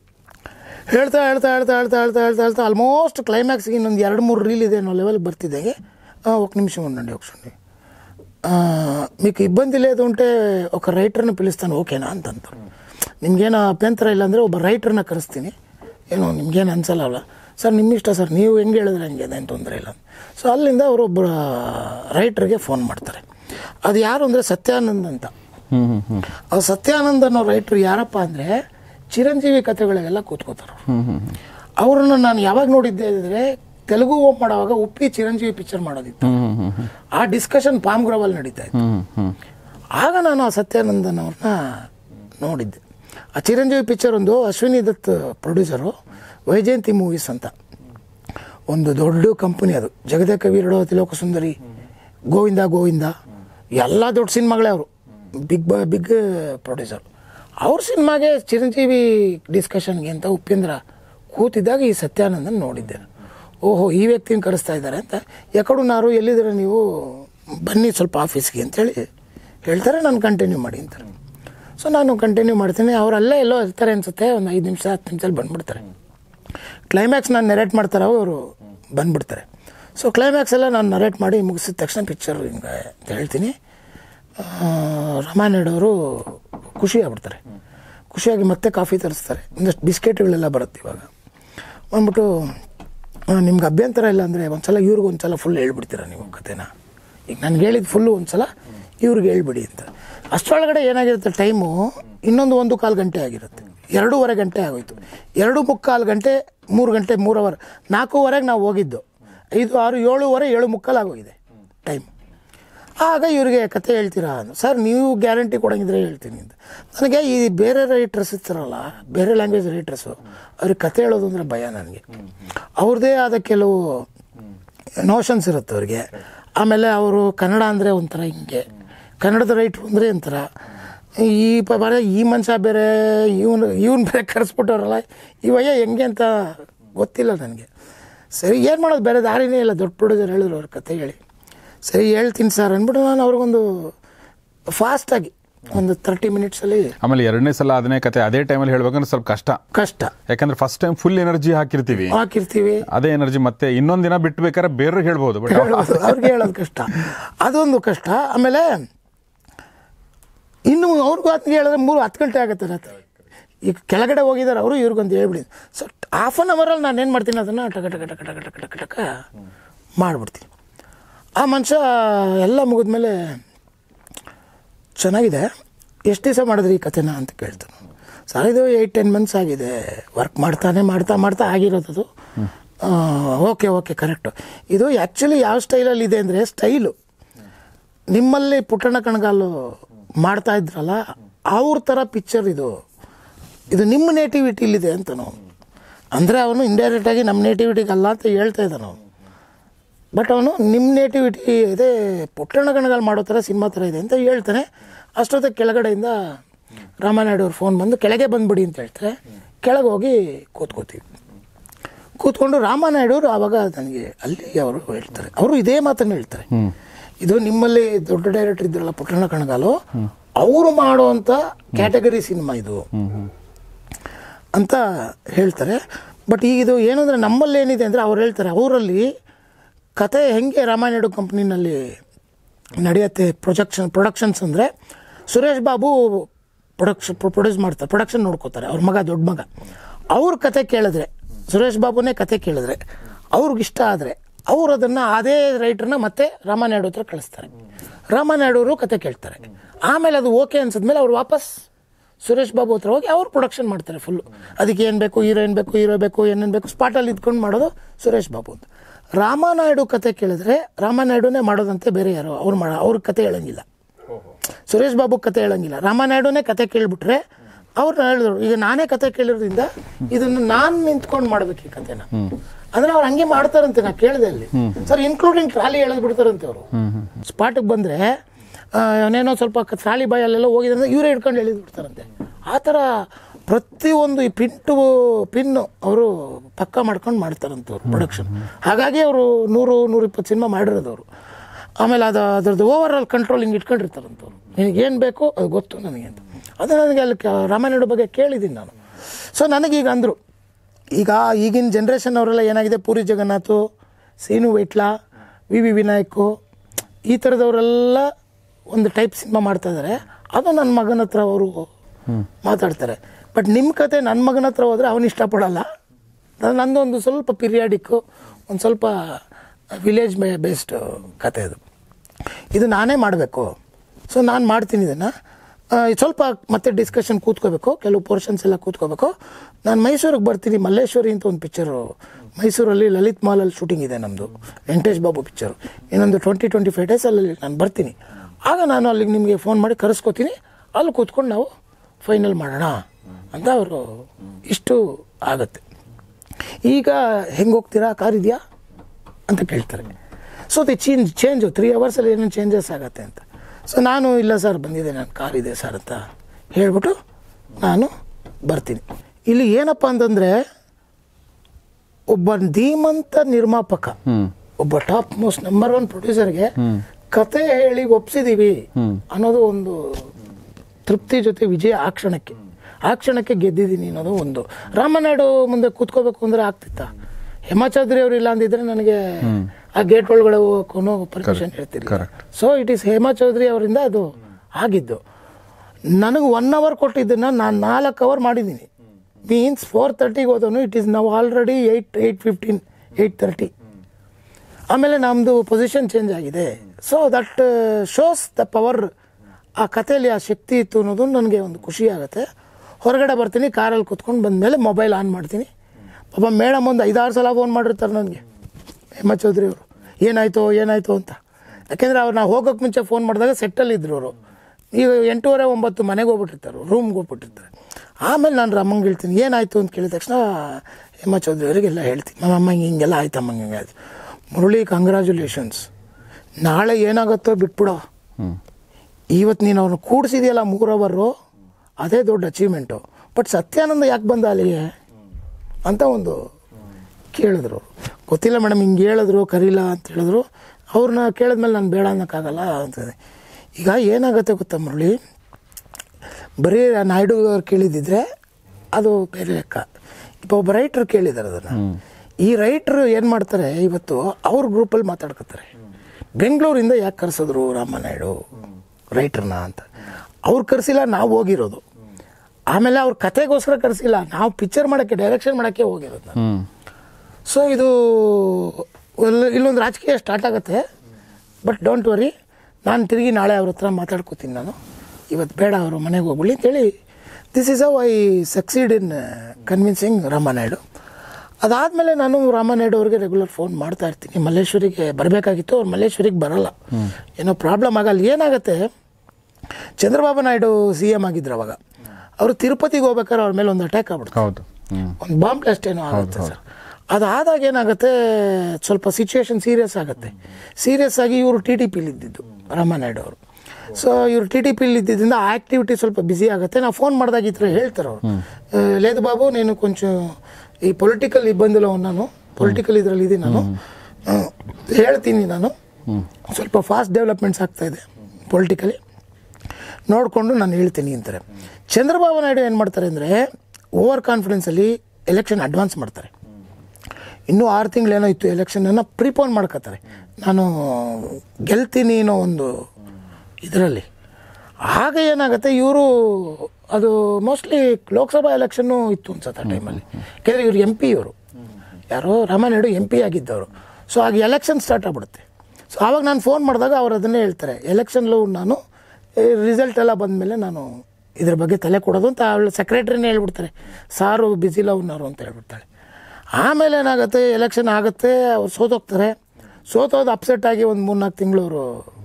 ಹೇಳ್ತಾ ಹೇಳ್ತಾ ಹೇಳ್ತಾ ಹೇಳ್ತಾ ಹೇಳ್ತಾ ಹೇಳ್ತಾ ಹೇಳ್ತಾ ಆಲ್ಮೋಸ್ಟ್ ಕ್ಲೈಮ್ಯಾಕ್ಸ್ಗೆ ಇನ್ನೊಂದು ಎರಡು ಮೂರು ರೀಲ್ ಇದೆ ಅನ್ನೋ ಲೆವೆಲ್ಗೆ ಬರ್ತಿದ್ದಂಗೆ ఒక నిమిషం ఉండండి ఒకసారి ఆ, మీకు ఇబ్బంది లేదు ఉంటే ఒక రైటర్ని పిలుస్తాను ಓಕೆನಾ ಅಂತ ಅಂತಾರೆ ನಿಮ್ಗೇನು ಅಭ್ಯಂತರ ಇಲ್ಲ ಅಂದರೆ ಒಬ್ಬ ರೈಟರ್ನ ಕರೆಸ್ತೀನಿ ಏನು ನಿಮ್ಗೇನು ಅನ್ಸಲ್ಲ ಅಲ್ಲ ಸರ್ ನಿಮ್ಮ ಇಷ್ಟ ಸರ್ ನೀವು ಹೆಂಗೆ ಹೇಳಿದ್ರೆ ಹಂಗೆ ಅದೇನು ತೊಂದರೆ ಇಲ್ಲ ಸೊ ಅಲ್ಲಿಂದ ಅವರೊಬ್ಬ ರೈಟರ್ಗೆ ಫೋನ್ ಮಾಡ್ತಾರೆ ಅದು ಯಾರು ಅಂದರೆ ಸತ್ಯಾನಂದ್ ಅಂತ ಹ್ಮ್ ಹ್ಮ್ ಹ್ಮ್ ಆ ಸತ್ಯಾನಂದ್ ಅನ್ನೋ ರೈಟ್ರು ಯಾರಪ್ಪ ಅಂದರೆ ಚಿರಂಜೀವಿ ಕಥೆಗಳಿಗೆಲ್ಲ ಕೂತ್ಕೋತಾರೆ ಹ್ಮ್ ಹ್ಮ್ ಅವ್ರನ್ನ ನಾನು ಯಾವಾಗ ನೋಡಿದ್ದೆ ಅಂದರೆ ತೆಲುಗು ಓಪ್ ಮಾಡುವಾಗ ಉಪ್ಪಿ ಚಿರಂಜೀವಿ ಪಿಕ್ಚರ್ ಮಾಡೋದಿತ್ತು ಹ್ಮ್ ಹ್ಮ್ ಹ್ಮ್ ಆ ಡಿಸ್ಕಷನ್ ಪಾಮ್ ಗ್ರೋವಲ್ಲಿ ನಡೀತಾ ಇತ್ತು ಹ್ಮ್ ಹ್ಮ್ ಆಗ ನಾನು ಆ ಸತ್ಯಾನಂದನ್ ಅವ್ರನ್ನ ನೋಡಿದ್ದೆ ಆ ಚಿರಂಜೀವಿ ಪಿಕ್ಚರ್ ಒಂದು ಅಶ್ವಿನಿ ದತ್ ಪ್ರೊಡ್ಯೂಸರು ವೈಜಯಂತಿ ಮೂವೀಸ್ ಅಂತ ಒಂದು ದೊಡ್ಡ ಕಂಪನಿ ಅದು ಜಗದೇಕ ವೀರಡೋ ತಿಲೋಕ ಸುಂದರಿ ಗೋವಿಂದ ಗೋವಿಂದ ಎಲ್ಲ ದೊಡ್ಡ ಸಿನಿಮಾಗಳೇ ಅವರು ಬಿಗ್ ಬ ಬಿಗ್ ಪ್ರೊಡ್ಯೂಸರ್ ಅವ್ರ ಸಿನಿಮಾಗೆ ಚಿರಂಜೀವಿ ಡಿಸ್ಕಷನ್ಗೆ ಅಂತ ಉಪೇಂದ್ರ ಕೂತಿದ್ದಾಗ ಈ ಸತ್ಯಾನಂದನ್ ನೋಡಿದ್ದೆ ಓಹೋ ಈ ವ್ಯಕ್ತಿನ ಕರೆಸ್ತಾ ಇದ್ದಾರೆ ಅಂತ ಯಾಕಡು ನಾರು ಎಲ್ಲಿದ್ದೀರ ನೀವು ಬನ್ನಿ ಸ್ವಲ್ಪ ಆಫೀಸ್ಗೆ ಅಂತೇಳಿ ಹೇಳ್ತಾರೆ ನಾನು ಕಂಟಿನ್ಯೂ ಮಾಡಿ ಅಂತಾರೆ ಸೊ ನಾನು ಕಂಟಿನ್ಯೂ ಮಾಡ್ತೀನಿ ಅವ್ರು ಅಲ್ಲೇ ಎಲ್ಲೋ ಇರ್ತಾರೆ ಅನ್ಸುತ್ತೆ ಒಂದು ಐದು ನಿಮಿಷ ಹತ್ತು ನಿಮಿಷದಲ್ಲಿ ಬಂದ್ಬಿಡ್ತಾರೆ ಕ್ಲೈಮ್ಯಾಕ್ಸ್ ನಾನು ನೆರೇಟ್ ಮಾಡ್ತಾರೆ ಅವರು ಬಂದ್ಬಿಡ್ತಾರೆ ಸೊ ಕ್ಲೈಮ್ಯಾಕ್ಸ್ ಎಲ್ಲ ನಾನು ನರೇಟ್ ಮಾಡಿ ಮುಗಿಸಿದ ತಕ್ಷಣ ಪಿಕ್ಚರ್ ಹಿಂಗೆ ಅಂತ ಹೇಳ್ತೀನಿ ರಾಮಾಯಣವರು ಖುಷಿ ಆಗ್ಬಿಡ್ತಾರೆ ಖುಷಿಯಾಗಿ ಮತ್ತೆ ಕಾಫಿ ತರಿಸ್ತಾರೆ ಒಂದಷ್ಟು ಬಿಸ್ಕೆಟ್ಗಳೆಲ್ಲ ಬರುತ್ತೆ ಇವಾಗ ಬಂದ್ಬಿಟ್ಟು ಆ, ನಿಮ್ಗೆ ಅಭ್ಯಂತರ ಇಲ್ಲ ಅಂದರೆ ಒಂದ್ಸಲ ಇವ್ರಿಗೆ ಒಂದ್ಸಲ ಫುಲ್ ಹೇಳ್ಬಿಡ್ತೀರಾ ನೀವು ಕತೆನ ಈಗ ನನಗೆ ಹೇಳಿದ ಫುಲ್ಲು ಒಂದ್ಸಲ ಇವ್ರಿಗೆ ಹೇಳ್ಬಿಡಿ ಅಂತ ಅಷ್ಟರೊಳಗಡೆ ಏನಾಗಿರುತ್ತೆ ಟೈಮು ಇನ್ನೊಂದು ಒಂದು ಕಾಲು ಗಂಟೆ ಆಗಿರುತ್ತೆ ಎರಡೂವರೆ ಗಂಟೆ ಆಗೋಯ್ತು ಎರಡು ಮುಕ್ಕಾಲು ಗಂಟೆ ಮೂರು ಗಂಟೆ ಮೂರು ಅವರ್ ನಾಲ್ಕೂವರೆಗೆ ನಾವು ಹೋಗಿದ್ದು ಐದು ಆರು ಏಳುವರೆ ಏಳು ಮುಕ್ಕಾಲು ಆಗೋಗಿದೆ ಟೈಮ್ ಆಗ ಇವರಿಗೆ ಕತೆ ಹೇಳ್ತೀರಾ ಅಂದ್ರು. ಸರ್ ನೀವು ಗ್ಯಾರಂಟಿ ಕೊಡಂಗಿದ್ರೆ ಹೇಳ್ತೀನಿ ಅಂತ ನನಗೆ ಈ ಬೇರೆ ರೈಟರ್ಸ್ ಇರ್ತಾರಲ್ಲ ಬೇರೆ ಲ್ಯಾಂಗ್ವೇಜ್ ರೈಟರ್ಸು ಅವ್ರಿಗೆ ಕತೆ ಹೇಳೋದು ಅಂದರೆ ಭಯ ನನಗೆ ಅವ್ರದ್ದೇ ಆದ ಕೆಲವು ನೋಷನ್ಸ್ ಇರುತ್ತೆ ಅವ್ರಿಗೆ ಆಮೇಲೆ ಅವರು ಕನ್ನಡ ಅಂದರೆ ಒಂಥರ ಹಿಂಗೆ ಕನ್ನಡದ ರೈಟ್ರು ಅಂದರೆ ಒಂಥರ ಈ ಪ ಬರ ಈ ಮನುಷ್ಯ ಬೇರೆ ಇವನು ಇವನು ಬೇರೆ ಕರೆಸ್ಬಿಟ್ಟವ್ರಲ್ಲ ಇವಯ್ಯ ಹೆಂಗೆ ಅಂತ ಗೊತ್ತಿಲ್ಲ ನನಗೆ ಸರಿ ಏನು ಮಾಡೋದು ಬೇರೆ ದಾರಿನೇ ಇಲ್ಲ ದೊಡ್ಡ ಪ್ರೊಡ್ಯೂಸರ್ ಹೇಳಿದ್ರು ಅವ್ರ ಕತೆ ಹೇಳಿ ಸರಿ ಹೇಳ್ತೀನಿ ಸರ್ ಅಂದ್ಬಿಟ್ಟು ನಾನು ಅವ್ರಿಗೊಂದು ಫಾಸ್ಟಾಗಿ ಒಂದು ತರ್ಟಿ ಮಿನಿಟ್ಸಲ್ಲಿ ಆಮೇಲೆ ಎರಡನೇ ಸಲ ಅದನ್ನೇ ಕತೆ ಅದೇ ಟೈಮಲ್ಲಿ ಹೇಳ್ಬೇಕಂದ್ರೆ ಸ್ವಲ್ಪ ಕಷ್ಟ ಕಷ್ಟ ಯಾಕಂದ್ರೆ ಫಸ್ಟ್ ಟೈಮ್ ಫುಲ್ ಎನರ್ಜಿ ಹಾಕಿರ್ತೀವಿ ಹಾಕಿರ್ತೀವಿ ಅದೇ ಎನರ್ಜಿ ಮತ್ತೆ ಇನ್ನೊಂದ್ ದಿನ ಬಿಟ್ಟು ಬೇಕಾದ್ರೆ ಬೇರೆ ಹೇಳ್ಬೋದು ಬಟ್ ಹೇಳೋದು ಅವ್ರಿಗೆ ಹೇಳೋದು ಕಷ್ಟ ಅದೊಂದು ಕಷ್ಟ ಆಮೇಲೆ ಇನ್ನು ಅವ್ರಿಗೂ ಹತ್ತಿಗೆ ಹೇಳಿದ್ರೆ ಮೂರು ಹತ್ತು ಗಂಟೆ ಆಗುತ್ತೆ ರಾತ್ರಿ ಈಗ ಕೆಳಗಡೆ ಹೋಗಿದ್ದಾರೆ ಅವರು ಇವ್ರಿಗೊಂದು ಹೇಳ್ಬಿಡಿ ಸೊ ಹಾಫ್ ಆನ್ ಅವರಲ್ಲಿ ನಾನು ಏನು ಮಾಡ್ತೀನಿ ಅದನ್ನು ಟಕ ಟಕ ಟಕ ಟಕ ಟಕ ಟಕ ಟಕ ಮಾಡಿಬಿಡ್ತೀನಿ ಆ ಮನುಷ್ಯ ಎಲ್ಲ ಮುಗಿದ್ಮೇಲೆ ಚೆನ್ನಾಗಿದೆ ಎಷ್ಟು ದಿವಸ ಮಾಡಿದ್ರಿ ಈ ಕಥೆನ ಅಂತ ಕೇಳ್ತಾನೆ ಸರ್ ಇದು ಏಯ್ಟ್ ಟೆನ್ ಮಂತ್ಸ್ ಆಗಿದೆ ವರ್ಕ್ ಮಾಡ್ತಾನೆ ಮಾಡ್ತಾ ಮಾಡ್ತಾ ಆಗಿರೋದು ಅದು ಓಕೆ ಓಕೆ ಕರೆಕ್ಟು ಇದು ಆ್ಯಕ್ಚುಲಿ ಯಾವ ಸ್ಟೈಲಲ್ಲಿ ಇದೆ ಅಂದರೆ ಸ್ಟೈಲು ನಿಮ್ಮಲ್ಲಿ ಪುಟ್ಟಣ ಕಣಗಾಲು ಮಾಡ್ತಾ ಇದ್ರಲ್ಲ ಅವ್ರ ಥರ ಪಿಕ್ಚರ್ ಇದು ಇದು ನಿಮ್ಮ ನೇಟಿವಿಟಿಲಿದೆ ಅಂತ ನಾವು ಅಂದರೆ ಅವನು ಇಂಡೈರೆಕ್ಟಾಗಿ ನಮ್ಮ ನೇಟಿವಿಟಿಗೆ ಅಲ್ಲ ಅಂತ ಹೇಳ್ತಾ ಇದ್ದಾನೆ ಅವನು ಬಟ್ ಅವನು ನಿಮ್ಮ ನೇಟಿವಿಟಿ ಇದೆ ಪುಟ್ಟಣ ಕಣಗಾಲು ಮಾಡೋ ಥರ ಸಿನಿಮಾ ಥರ ಇದೆ ಅಂತ ಹೇಳ್ತಾನೆ ಅಷ್ಟೊತ್ತಿಗೆ ಕೆಳಗಡೆಯಿಂದ ರಾಮನಾಯ್ಡು ಅವ್ರ ಫೋನ್ ಬಂದು ಕೆಳಗೆ ಬಂದ್ಬಿಡಿ ಅಂತ ಹೇಳ್ತಾರೆ ಕೆಳಗೆ ಹೋಗಿ ಕೂತ್ಕೋತೀವಿ ಕೂತ್ಕೊಂಡು ರಾಮನಾಯ್ಡು ಅವರು ಆವಾಗ ನನಗೆ ಅಲ್ಲಿ ಅವರು ಹೇಳ್ತಾರೆ ಅವರು ಇದೇ ಮಾತನ್ನು ಹೇಳ್ತಾರೆ ಇದು ನಿಮ್ಮಲ್ಲಿ ದೊಡ್ಡ ಡೈರೆಕ್ಟರ್ ಇದ್ರಲ್ಲ ಪುಟ್ಟಣ ಕಣಗಾಲು ಅವರು ಮಾಡುವಂಥ ಕ್ಯಾಟಗರಿ ಸಿನಿಮಾ ಇದು ಅಂತ ಹೇಳ್ತಾರೆ ಬಟ್ ಈಗ ಇದು ಏನು ಅಂದರೆ ನಮ್ಮಲ್ಲಿ ಏನಿದೆ ಅಂದರೆ ಅವ್ರು ಹೇಳ್ತಾರೆ ಅವರಲ್ಲಿ ಕತೆ ಹೆಂಗೆ ರಾಮಾಯಣ ಕಂಪ್ನಿನಲ್ಲಿ ನಡೆಯುತ್ತೆ ಪ್ರೊಜೆಕ್ಷನ್ ಪ್ರೊಡಕ್ಷನ್ಸ್ ಅಂದರೆ ಸುರೇಶ್ ಬಾಬು ಪ್ರೊಡಕ್ಷನ್ ಪ್ರೊಡ್ಯೂಸ್ ಮಾಡ್ತಾರೆ ಪ್ರೊಡಕ್ಷನ್ ನೋಡ್ಕೋತಾರೆ ಅವ್ರ ಮಗ ದೊಡ್ಡ ಮಗ ಅವ್ರ ಕತೆ ಕೇಳಿದ್ರೆ ಸುರೇಶ್ ಬಾಬುನೇ ಕತೆ ಕೇಳಿದ್ರೆ ಅವ್ರಿಗೆ ಇಷ್ಟ ಆದರೆ ಅವ್ರು ಅದನ್ನು ಅದೇ ರೈಟ್ರನ್ನ ಮತ್ತೆ ರಾಮನಾಯ್ಡು ಹತ್ರ ಕಳಿಸ್ತಾರೆ ರಾಮನಾಯ್ಡು ಅವರು ಕತೆ ಕೇಳ್ತಾರೆ ಆಮೇಲೆ ಅದು ಓಕೆ ಅನ್ಸಿದ್ಮೇಲೆ ಅವ್ರು ವಾಪಸ್ ಸುರೇಶ್ ಬಾಬು ಹತ್ರ ಹೋಗಿ ಅವ್ರು ಪ್ರೊಡಕ್ಷನ್ ಮಾಡ್ತಾರೆ ಫುಲ್ಲು ಅದಕ್ಕೆ ಏನು ಬೇಕು ಹೀರೋಯಿನ್ ಬೇಕು ಹೀರೋ ಬೇಕು ಏನೇನು ಬೇಕು ಸ್ಪಾಟಲ್ಲಿ ಇದ್ಕೊಂಡು ಮಾಡೋದು ಸುರೇಶ್ ಬಾಬು ಅಂತ ರಾಮನಾಯ್ಡು ಕತೆ ಕೇಳಿದ್ರೆ ರಾಮನಾಯ್ಡುನೇ ಮಾಡೋದಂತೆ ಬೇರೆ ಯಾರು ಅವ್ರು ಮಾಡ ಅವ್ರ ಕತೆ ಹೇಳಂಗಿಲ್ಲ ಸುರೇಶ್ ಬಾಬು ಕತೆ ಹೇಳಂಗಿಲ್ಲ ರಾಮನಾಯ್ಡುನೇ ಕತೆ ಕೇಳಿಬಿಟ್ರೆ ಅವ್ರು ಹೇಳಿದ್ರು ಈಗ ನಾನೇ ಕತೆ ಕೇಳಿರೋದ್ರಿಂದ ಇದನ್ನು ನಾನು ನಿಂತ್ಕೊಂಡು ಮಾಡ್ಬೇಕು ಈ ಕತೆನ ಅಂದ್ರೆ ಅವ್ರು ಹಂಗೆ ಮಾಡ್ತಾರಂತೆ ನಾ ಕೇಳಿದೆ ಅಲ್ಲಿ ಸರ್ ಇನ್ಕ್ಲೂಡಿಂಗ್ ಟ್ರಾಲಿ ಎಳೆದು ಬಿಡ್ತಾರಂತೆ ಅವರು ಸ್ಪಾಟಿಗೆ ಬಂದ್ರೆ ಆ, ಏನೇನೋ ಸ್ವಲ್ಪ ಕ- ಟ್ರಾಲಿ ಬಾಯಲ್ಲೆಲ್ಲ ಹೋಗಿದ್ರೆ ಇವರೇ ಹಿಡ್ಕೊಂಡು ಎಳೆದು ಬಿಡ್ತಾರಂತೆ ಆ ಥರ ಪ್ರತಿಯೊಂದು ಈ ಪಿಂಟು ಪಿನ್ನು ಅವರು ಪಕ್ಕ ಮಾಡ್ಕೊಂಡು ಮಾಡ್ತಾರಂತೆ ಅವರು ಪ್ರೊಡಕ್ಷನ್ ಹಾಗಾಗಿ ಅವರು ನೂರು ನೂರಿಪ್ಪತ್ತು ಸಿನಿಮಾ ಮಾಡಿರೋದು ಅವರು ಆಮೇಲೆ ಅದು ಅದ್ರದ್ದು ಓವರ್ ಆಲ್ ಕಂಟ್ರೋಲ್ ಹಿಂಗೆ ಇಟ್ಕೊಂಡಿರ್ತಾರಂತವ್ರು ನಿನಗೆ ಏನು ಬೇಕು ಅದು ಗೊತ್ತು ನನಗೆ ಅಂತ ಅದು ನನಗೆ ಅಲ್ಲಿ ಕ- ರಾಮಾಯಣದ ಬಗ್ಗೆ ಕೇಳಿದ್ದೀನಿ ನಾನು ಸೊ ನನಗೀಗ ಅಂದರು ಈಗ ಈಗಿನ ಜನ್ರೇಷನ್ ಅವರೆಲ್ಲ ಏನಾಗಿದೆ ಪೂರಿ ಜಗನ್ನಾಥು ಸೀನು ವೈಟ್ಲಾ ವಿ ವಿ ವಿನಾಯಕು ಈ ಥರದವರೆಲ್ಲ ಒಂದು ಟೈಪ್ ಸಿನಿಮಾ ಮಾಡ್ತಾ ಇದ್ದಾರೆ ಅದು ನನ್ನ ಮಗನ ಹತ್ರ ಅವರು ಮಾತಾಡ್ತಾರೆ ಬಟ್ ನಿಮ್ಮ ಕತೆ ನನ್ನ ಮಗನ ಹತ್ರ ಹೋದರೆ ಅವನು ಇಷ್ಟಪಡಲ್ಲ ನಾನು ನಂದೊಂದು ಸ್ವಲ್ಪ ಪಿರಿಯಾಡಿಕ್ಕು ಒಂದು ಸ್ವಲ್ಪ ವಿಲೇಜ್ ಬೇಸ್ಡ್ ಕತೆ ಅದು ಇದು ನಾನೇ ಮಾಡಬೇಕು ಸೊ ನಾನು ಮಾಡ್ತೀನಿ ಇದನ್ನು ಸ್ವಲ್ಪ ಮತ್ತೆ ಡಿಸ್ಕಷನ್ ಕೂತ್ಕೋಬೇಕು ಕೆಲವು ಪೋರ್ಷನ್ಸ್ ಎಲ್ಲ ಕೂತ್ಕೋಬೇಕು ನಾನು ಮೈಸೂರಿಗೆ ಬರ್ತೀನಿ ಮಲ್ಲೇಶ್ವರಿ ಅಂತ ಒಂದು ಪಿಕ್ಚರು ಮೈಸೂರಲ್ಲಿ ಲಲಿತ್ ಮಾಲಲ್ಲಿ ಶೂಟಿಂಗ್ ಇದೆ ನಮ್ಮದು ವೆಂಕಟೇಶ್ ಬಾಬು ಪಿಕ್ಚರು ಇನ್ನೊಂದು ಟ್ವೆಂಟಿ ಟ್ವೆಂಟಿ ಫೈವ್ ಡೇಸಲ್ಲಿ ನಾನು ಬರ್ತೀನಿ ಆಗ ನಾನು ಅಲ್ಲಿಗೆ ನಿಮಗೆ ಫೋನ್ ಮಾಡಿ ಕರೆಸ್ಕೋತೀನಿ ಅಲ್ಲಿ ಕೂತ್ಕೊಂಡು ನಾವು ಫೈನಲ್ ಮಾಡೋಣ ಅಂತ ಅವರು ಇಷ್ಟು ಆಗುತ್ತೆ ಈಗ ಹೆಂಗೆ ಹೋಗ್ತೀರಾ ಕಾರ್ ಇದೆಯಾ ಅಂತ ಕೇಳ್ತಾರೆ so the change change three ಅವರ್ಸಲ್ಲಿ ಏನೇನು ಚೇಂಜಸ್ ಆಗುತ್ತೆ ಅಂತ ಸೊ ನಾನು ಇಲ್ಲ ಸರ್ ಬಂದಿದೆ ನನ್ನ ಕಾರ್ ಇದೆ ಸರ್ ಅಂತ ಹೇಳ್ಬಿಟ್ಟು ನಾನು ಬರ್ತೀನಿ ಇಲ್ಲಿ ಏನಪ್ಪ ಅಂತಂದರೆ ಒಬ್ಬ ಧೀಮಂತ ನಿರ್ಮಾಪಕ ಒಬ್ಬ ಟಾಪ್ ಮೋಸ್ಟ್ ನಂಬರ್ ಒನ್ ಪ್ರೊಡ್ಯೂಸರ್ಗೆ ಕತೆ ಹೇಳಿ ಒಪ್ಸಿದೀವಿ ಅನ್ನೋದು ಒಂದು ತೃಪ್ತಿ ಜೊತೆ ವಿಜಯ ಆ ಕ್ಷಣಕ್ಕೆ ಆ ಕ್ಷಣಕ್ಕೆ ಗೆದ್ದಿದ್ದೀನಿ ಅನ್ನೋದು ಒಂದು ರಾಮನಾಯ್ಡು ಮುಂದೆ ಕೂತ್ಕೋಬೇಕು ಅಂದ್ರೆ ಆಗ್ತಿತ್ತ ಹೇಮಾಚಾದ್ರಿ ಅವರು ಇಲ್ಲ ಅಂದಿದ್ರೆ ನನಗೆ ಆ ಗೇಟ್ ಒಳಗಡೆ ಹೋಗೋಕ್ಕೂ ಪರ್ಮಿಷನ್ ಹೇಳ್ತಿರ್ಲಿಲ್ಲ correct. So it is Hema Chaudhary ಅವರಿಂದ ಅದು ಆಗಿದ್ದು ನನಗೆ ಒನ್ ಅವರ್ ಕೊಟ್ಟಿದ್ದನ್ನು ನಾನು ನಾಲ್ಕು ಅವರ್ ಮಾಡಿದ್ದೀನಿ ಮೀನ್ಸ್ ಫೋರ್ ತರ್ಟಿಗೆ ಹೋದವನು ಇಟ್ ಈಸ್ ನಾವು already eight eight fifteen eight thirty ಆಮೇಲೆ ನಮ್ಮದು ಪೊಸಿಷನ್ ಚೇಂಜ್ ಆಗಿದೆ so that shows the power ಆ ಕಥೆಯಲ್ಲಿ ಆ ಶಕ್ತಿ ಇತ್ತು ಅನ್ನೋದು ನನಗೆ ಒಂದು ಖುಷಿ ಆಗುತ್ತೆ ಹೊರಗಡೆ ಬರ್ತೀನಿ ಕಾರಲ್ಲಿ ಕುತ್ಕೊಂಡು ಬಂದಮೇಲೆ ಮೊಬೈಲ್ ಆನ್ ಮಾಡ್ತೀನಿ ಪಾಪ ಮೇಡಮ್ ಒಂದು ಐದಾರು ಸಲ ಫೋನ್ ಮಾಡಿರ್ತಾರೆ ನನಗೆ ಹೇಮ ಚೌಧರಿ ಅವರು ಏನಾಯಿತು ಏನಾಯಿತು ಅಂತ ಯಾಕೆಂದರೆ ಅವ್ರು ನಾವು ಹೋಗೋಕ್ಕೆ ಮುಂಚೆ ಫೋನ್ ಮಾಡಿದಾಗ ಸೆಟ್ಟಲ್ಲಿ ಇದ್ರು ಅವರು ಈಗ ಎಂಟೂವರೆ ಒಂಬತ್ತು ಮನೆಗೆ ಹೋಗ್ಬಿಟ್ಟಿರ್ತಾರೆ ರೂಮ್ಗೆ ಹೋಗ್ಬಿಟ್ಟಿರ್ತಾರೆ ಆಮೇಲೆ ನಾನು ರಮ್ಮಂಗೆ ಹೇಳ್ತೀನಿ ಏನಾಯಿತು ಅಂತ ಕೇಳಿದ ತಕ್ಷಣ ಹೇಮ ಚೌಧರಿ ಅವರಿಗೆಲ್ಲ ಹೇಳ್ತೀನಿ ನಮ್ಮ ಅಮ್ಮ ಹಿಂಗೆ ಹಿಂಗೆಲ್ಲ ಆಯ್ತಮ್ಮ ಹಿಂಗೆ ಆಯ್ತು ಮುರಳಿ ಕಂಗ್ರ್ಯಾಚುಲೇಷನ್ಸ್ ನಾಳೆ ಏನಾಗುತ್ತೋ ಬಿಟ್ಬಿಡೋ ಇವತ್ತು ನೀನು ಅವ್ರನ್ನ ಕೂಡಿಸಿದೆಯಲ್ಲ ಮೂರು ಅವರು ಅದೇ ದೊಡ್ಡ ಅಚೀವ್ಮೆಂಟು ಬಟ್ ಸತ್ಯಾನಂದ ಯಾಕೆ ಬಂದ ಅಲ್ಲಿಗೆ ಅಂತ ಒಂದು ಕೇಳಿದ್ರು ಅವ್ರು. ಗೊತ್ತಿಲ್ಲ ಮೇಡಮ್ ಹಿಂಗೆ ಹೇಳಿದ್ರು ಕರೀಲ ಅಂತ ಹೇಳಿದ್ರು ಅವ್ರನ್ನ ಕೇಳಿದ್ಮೇಲೆ ನಾನು ಬೇಡ ಅನ್ನೋಕ್ಕಾಗಲ್ಲ ಅಂತ ಈಗ ಏನಾಗುತ್ತೆ ಗೊತ್ತಾ ಮುರಳಿ ಬರೀ ನಾಯ್ಡು ಅವ್ರು ಕೇಳಿದ್ದಿದ್ರೆ ಅದು ಬೇರೆ ಲೆಕ್ಕ இப்போ ಒಬ್ಬ ರೈಟ್ರು ಕೇಳಿದ್ದಾರೆ ಅದನ್ನು ಈ ರೈಟ್ರು ಏನು ಮಾಡ್ತಾರೆ ಇವತ್ತು ಅವ್ರ ಗ್ರೂಪಲ್ಲಿ ಮಾತಾಡ್ಕೊತಾರೆ ಬೆಂಗಳೂರಿಂದ ಯಾಕೆ ಕರೆಸಿದ್ರು ರಾಮನಾಯ್ಡು ರೈಟ್ರನ್ನ ಅಂತ ಅವ್ರು ಕರೆಸಿಲ್ಲ ನಾವು ಹೋಗಿರೋದು ಆಮೇಲೆ ಅವ್ರ ಕತೆಗೋಸ್ಕರ ಕರೆಸಿಲ್ಲ ನಾವು ಪಿಕ್ಚರ್ ಮಾಡೋಕ್ಕೆ ಡೈರೆಕ್ಷನ್ ಮಾಡೋಕ್ಕೆ ಹೋಗಿರೋದು ನಾನು ಹ್ಮ್ ಸೊ ಇದು ಇಲ್- ಇಲ್ಲೊಂದು ರಾಜಕೀಯ ಸ್ಟಾರ್ಟ್ ಆಗುತ್ತೆ ಬಟ್ ಡೋಂಟ್ ವರಿ ನಾನು ತಿರುಗಿ ನಾಳೆ ಅವ್ರ ಹತ್ರ ಮಾತಾಡ್ಕೋತೀನಿ ನಾನು ಇವತ್ತು ಬೇಡ ಅವರು ಮನೆಗೆ ಹೋಗ್ಬಿಡಿ ಅಂತೇಳಿ this is uh I succeed in convincing Ramanaidu ಅದಾದಮೇಲೆ ನಾನು ರಾಮನಾಯ್ಡು ಅವ್ರಿಗೆ ರೆಗ್ಯುಲರ್ ಫೋನ್ ಮಾಡ್ತಾ ಇರ್ತೀನಿ ಮಲ್ಲೇಶ್ವರಿಗೆ ಬರಬೇಕಾಗಿತ್ತು ಅವ್ರು ಮಲ್ಲೇಶ್ವರಿಗೆ ಬರಲ್ಲ ಏನೋ ಪ್ರಾಬ್ಲಮ್ ಆಗಲ್ಲ ಏನಾಗುತ್ತೆ ಚಂದ್ರಬಾಬು ನಾಯ್ಡು ಸಿ ಎಮ್ ಆಗಿದ್ರು ಅವಾಗ ಅವರು ತಿರುಪತಿಗೆ ಹೋಗ್ಬೇಕಾದ್ರೆ ಅವ್ರ ಮೇಲೆ ಒಂದು ಅಟ್ಯಾಕ್ ಆಗ್ಬಿಡ್ತು ಹೌದು ಹ್ಮ್ ಒಂದು ಬಾಂಬ್ ಬ್ಲಾಸ್ಟ್ ಏನೋ ಆಗುತ್ತೆ ಸರ್ ಅದಾದಾಗ ಏನಾಗುತ್ತೆ ಸ್ವಲ್ಪ ಸಿಚುವೇಶನ್ ಸೀರಿಯಸ್ ಆಗುತ್ತೆ ಸೀರಿಯಸ್ ಆಗಿ ಇವರು ಟಿ ಟಿ ಪಿಲಿ ಇದ್ದಿದ್ದು ರಾಮನಾಯ್ಡು ಅವರು ಸೊ ಇವರು ಟಿ ಟಿ ಪಿಲಿ ಇದ್ದಿದ್ದರಿಂದ ಆ ಆಕ್ಟಿವಿಟಿ ಸ್ವಲ್ಪ ಬ್ಯುಸಿ ಆಗುತ್ತೆ ನಾವು ಫೋನ್ ಮಾಡಿದಾಗ ಈ ಥರ ಹೇಳ್ತಾರೆ ಅವರು ಲೇದು ಬಾಬು ನೀನು ಕೊಂಚ ಈ ಪೊಲಿಟಿಕಲ್ ಇಬ್ಬಂದಿಲ್ಲ ನಾನು ಪೊಲಿಟಿಕಲ್ ಇದರಲ್ಲಿ ಇದ್ದೀನಿ ನಾನು ಆ, ಹೇಳ್ತೀನಿ ನಾನು ಸ್ವಲ್ಪ ಫಾಸ್ಟ್ ಡೆವಲಪ್ಮೆಂಟ್ಸ್ ಆಗ್ತಾ ಇದೆ ಪೊಲಿಟಿಕಲಿ ನೋಡಿಕೊಂಡು ನಾನು ಹೇಳ್ತೀನಿ ಅಂತಾರೆ ಚಂದ್ರಬಾಬು ನಾಯ್ಡು ಏನು ಮಾಡ್ತಾರೆ ಅಂದರೆ ಓವರ್ ಕಾನ್ಫಿಡೆನ್ಸಲ್ಲಿ ಎಲೆಕ್ಷನ್ ಅಡ್ವಾನ್ಸ್ ಮಾಡ್ತಾರೆ ಇನ್ನೂ ಆರು ತಿಂಗಳೇನೋ ಇತ್ತು ಎಲೆಕ್ಷನನ್ನು ಪ್ರಿಪೋನ್ ಮಾಡ್ಕೋತಾರೆ ನಾನು ಗೆಲ್ತೀನಿ ಅನ್ನೋ ಒಂದು ಇದರಲ್ಲಿ ಆಗ ಏನಾಗುತ್ತೆ ಇವರು ಅದು ಮೋಸ್ಟ್ಲಿ ಲೋಕಸಭಾ ಎಲೆಕ್ಷನ್ನು ಇತ್ತು ಅನ್ಸುತ್ತೆ ಆ ಟೈಮಲ್ಲಿ ಯಾಕೆಂದರೆ ಇವರು ಎಂ ಪಿ ಇವರು ಯಾರೋ ರಾಮನಾಯ್ಡು ಎಂ ಪಿ ಆಗಿದ್ದವರು ಸೊ ಆಗ ಎಲೆಕ್ಷನ್ ಸ್ಟಾರ್ಟ್ ಆಗ್ಬಿಡುತ್ತೆ ಸೊ ಆವಾಗ ನಾನು ಫೋನ್ ಮಾಡಿದಾಗ ಅವ್ರು ಅದನ್ನೇ ಹೇಳ್ತಾರೆ ಎಲೆಕ್ಷನ್ಲು ನಾನು ರಿಸಲ್ಟ್ ಎಲ್ಲ ಬಂದಮೇಲೆ ನಾನು ಇದ್ರ ಬಗ್ಗೆ ತಲೆ ಕೊಡೋದು ಅಂತ ಅವಳು ಸೆಕ್ರೆಟ್ರಿನೇ ಹೇಳ್ಬಿಡ್ತಾರೆ ಸಾರು ಬಿಸಿಲ ಉನ್ನೋರು ಅಂತ ಹೇಳ್ಬಿಡ್ತಾಳೆ ಆಮೇಲೆ ಏನಾಗುತ್ತೆ ಎಲೆಕ್ಷನ್ ಆಗುತ್ತೆ ಅವ್ರು ಸೋತೋಗ್ತಾರೆ ಸೋತೋದು ಅಪ್ಸೆಟ್ ಆಗಿ ಒಂದು ಮೂರ್ನಾಲ್ಕು ತಿಂಗಳು ಅವರು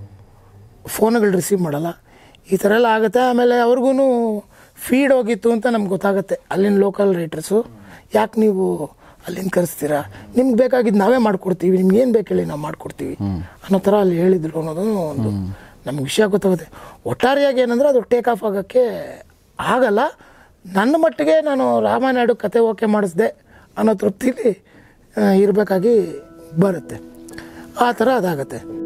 ಫೋನ್ಗಳು ರಿಸೀವ್ ಮಾಡಲ್ಲ ಈ ಥರ ಎಲ್ಲ ಆಗುತ್ತೆ ಆಮೇಲೆ ಅವ್ರಿಗೂ ಫೀಡ್ ಹೋಗಿತ್ತು ಅಂತ ನಮ್ಗೆ ಗೊತ್ತಾಗುತ್ತೆ ಅಲ್ಲಿನ ಲೋಕಲ್ ರೈಟರ್ಸು ಯಾಕೆ ನೀವು ಅಲ್ಲಿಂದ ಕರೆಸ್ತೀರಾ ನಿಮ್ಗೆ ಬೇಕಾಗಿದ್ದು ನಾವೇ ಮಾಡ್ಕೊಡ್ತೀವಿ ನಿಮ್ಗೆ ಏನು ಬೇಕು ಹೇಳಿ ನಾವು ಮಾಡ್ಕೊಡ್ತೀವಿ ಅನ್ನೋ ಥರ ಅಲ್ಲಿ ಹೇಳಿದ್ರು ಅನ್ನೋದು ಒಂದು ನಮ್ಗೆ ವಿಷಯ ಗೊತ್ತಾಗುತ್ತೆ ಒಟ್ಟಾರೆಯಾಗಿ ಏನಂದ್ರೆ ಅದು ಟೇಕ್ ಆಫ್ ಆಗೋಕ್ಕೆ ಆಗಲ್ಲ ನನ್ನ ಮಟ್ಟಿಗೆ ನಾನು ರಾಮನಾಯ್ಡು ಕತೆ ಓಕೆ ಮಾಡಿಸ್ದೆ ಅನ್ನೋ ತೃಪ್ತಿಲಿ ಇರಬೇಕಾಗಿ ಬರುತ್ತೆ ಆ ಥರ ಅದಾಗತ್ತೆ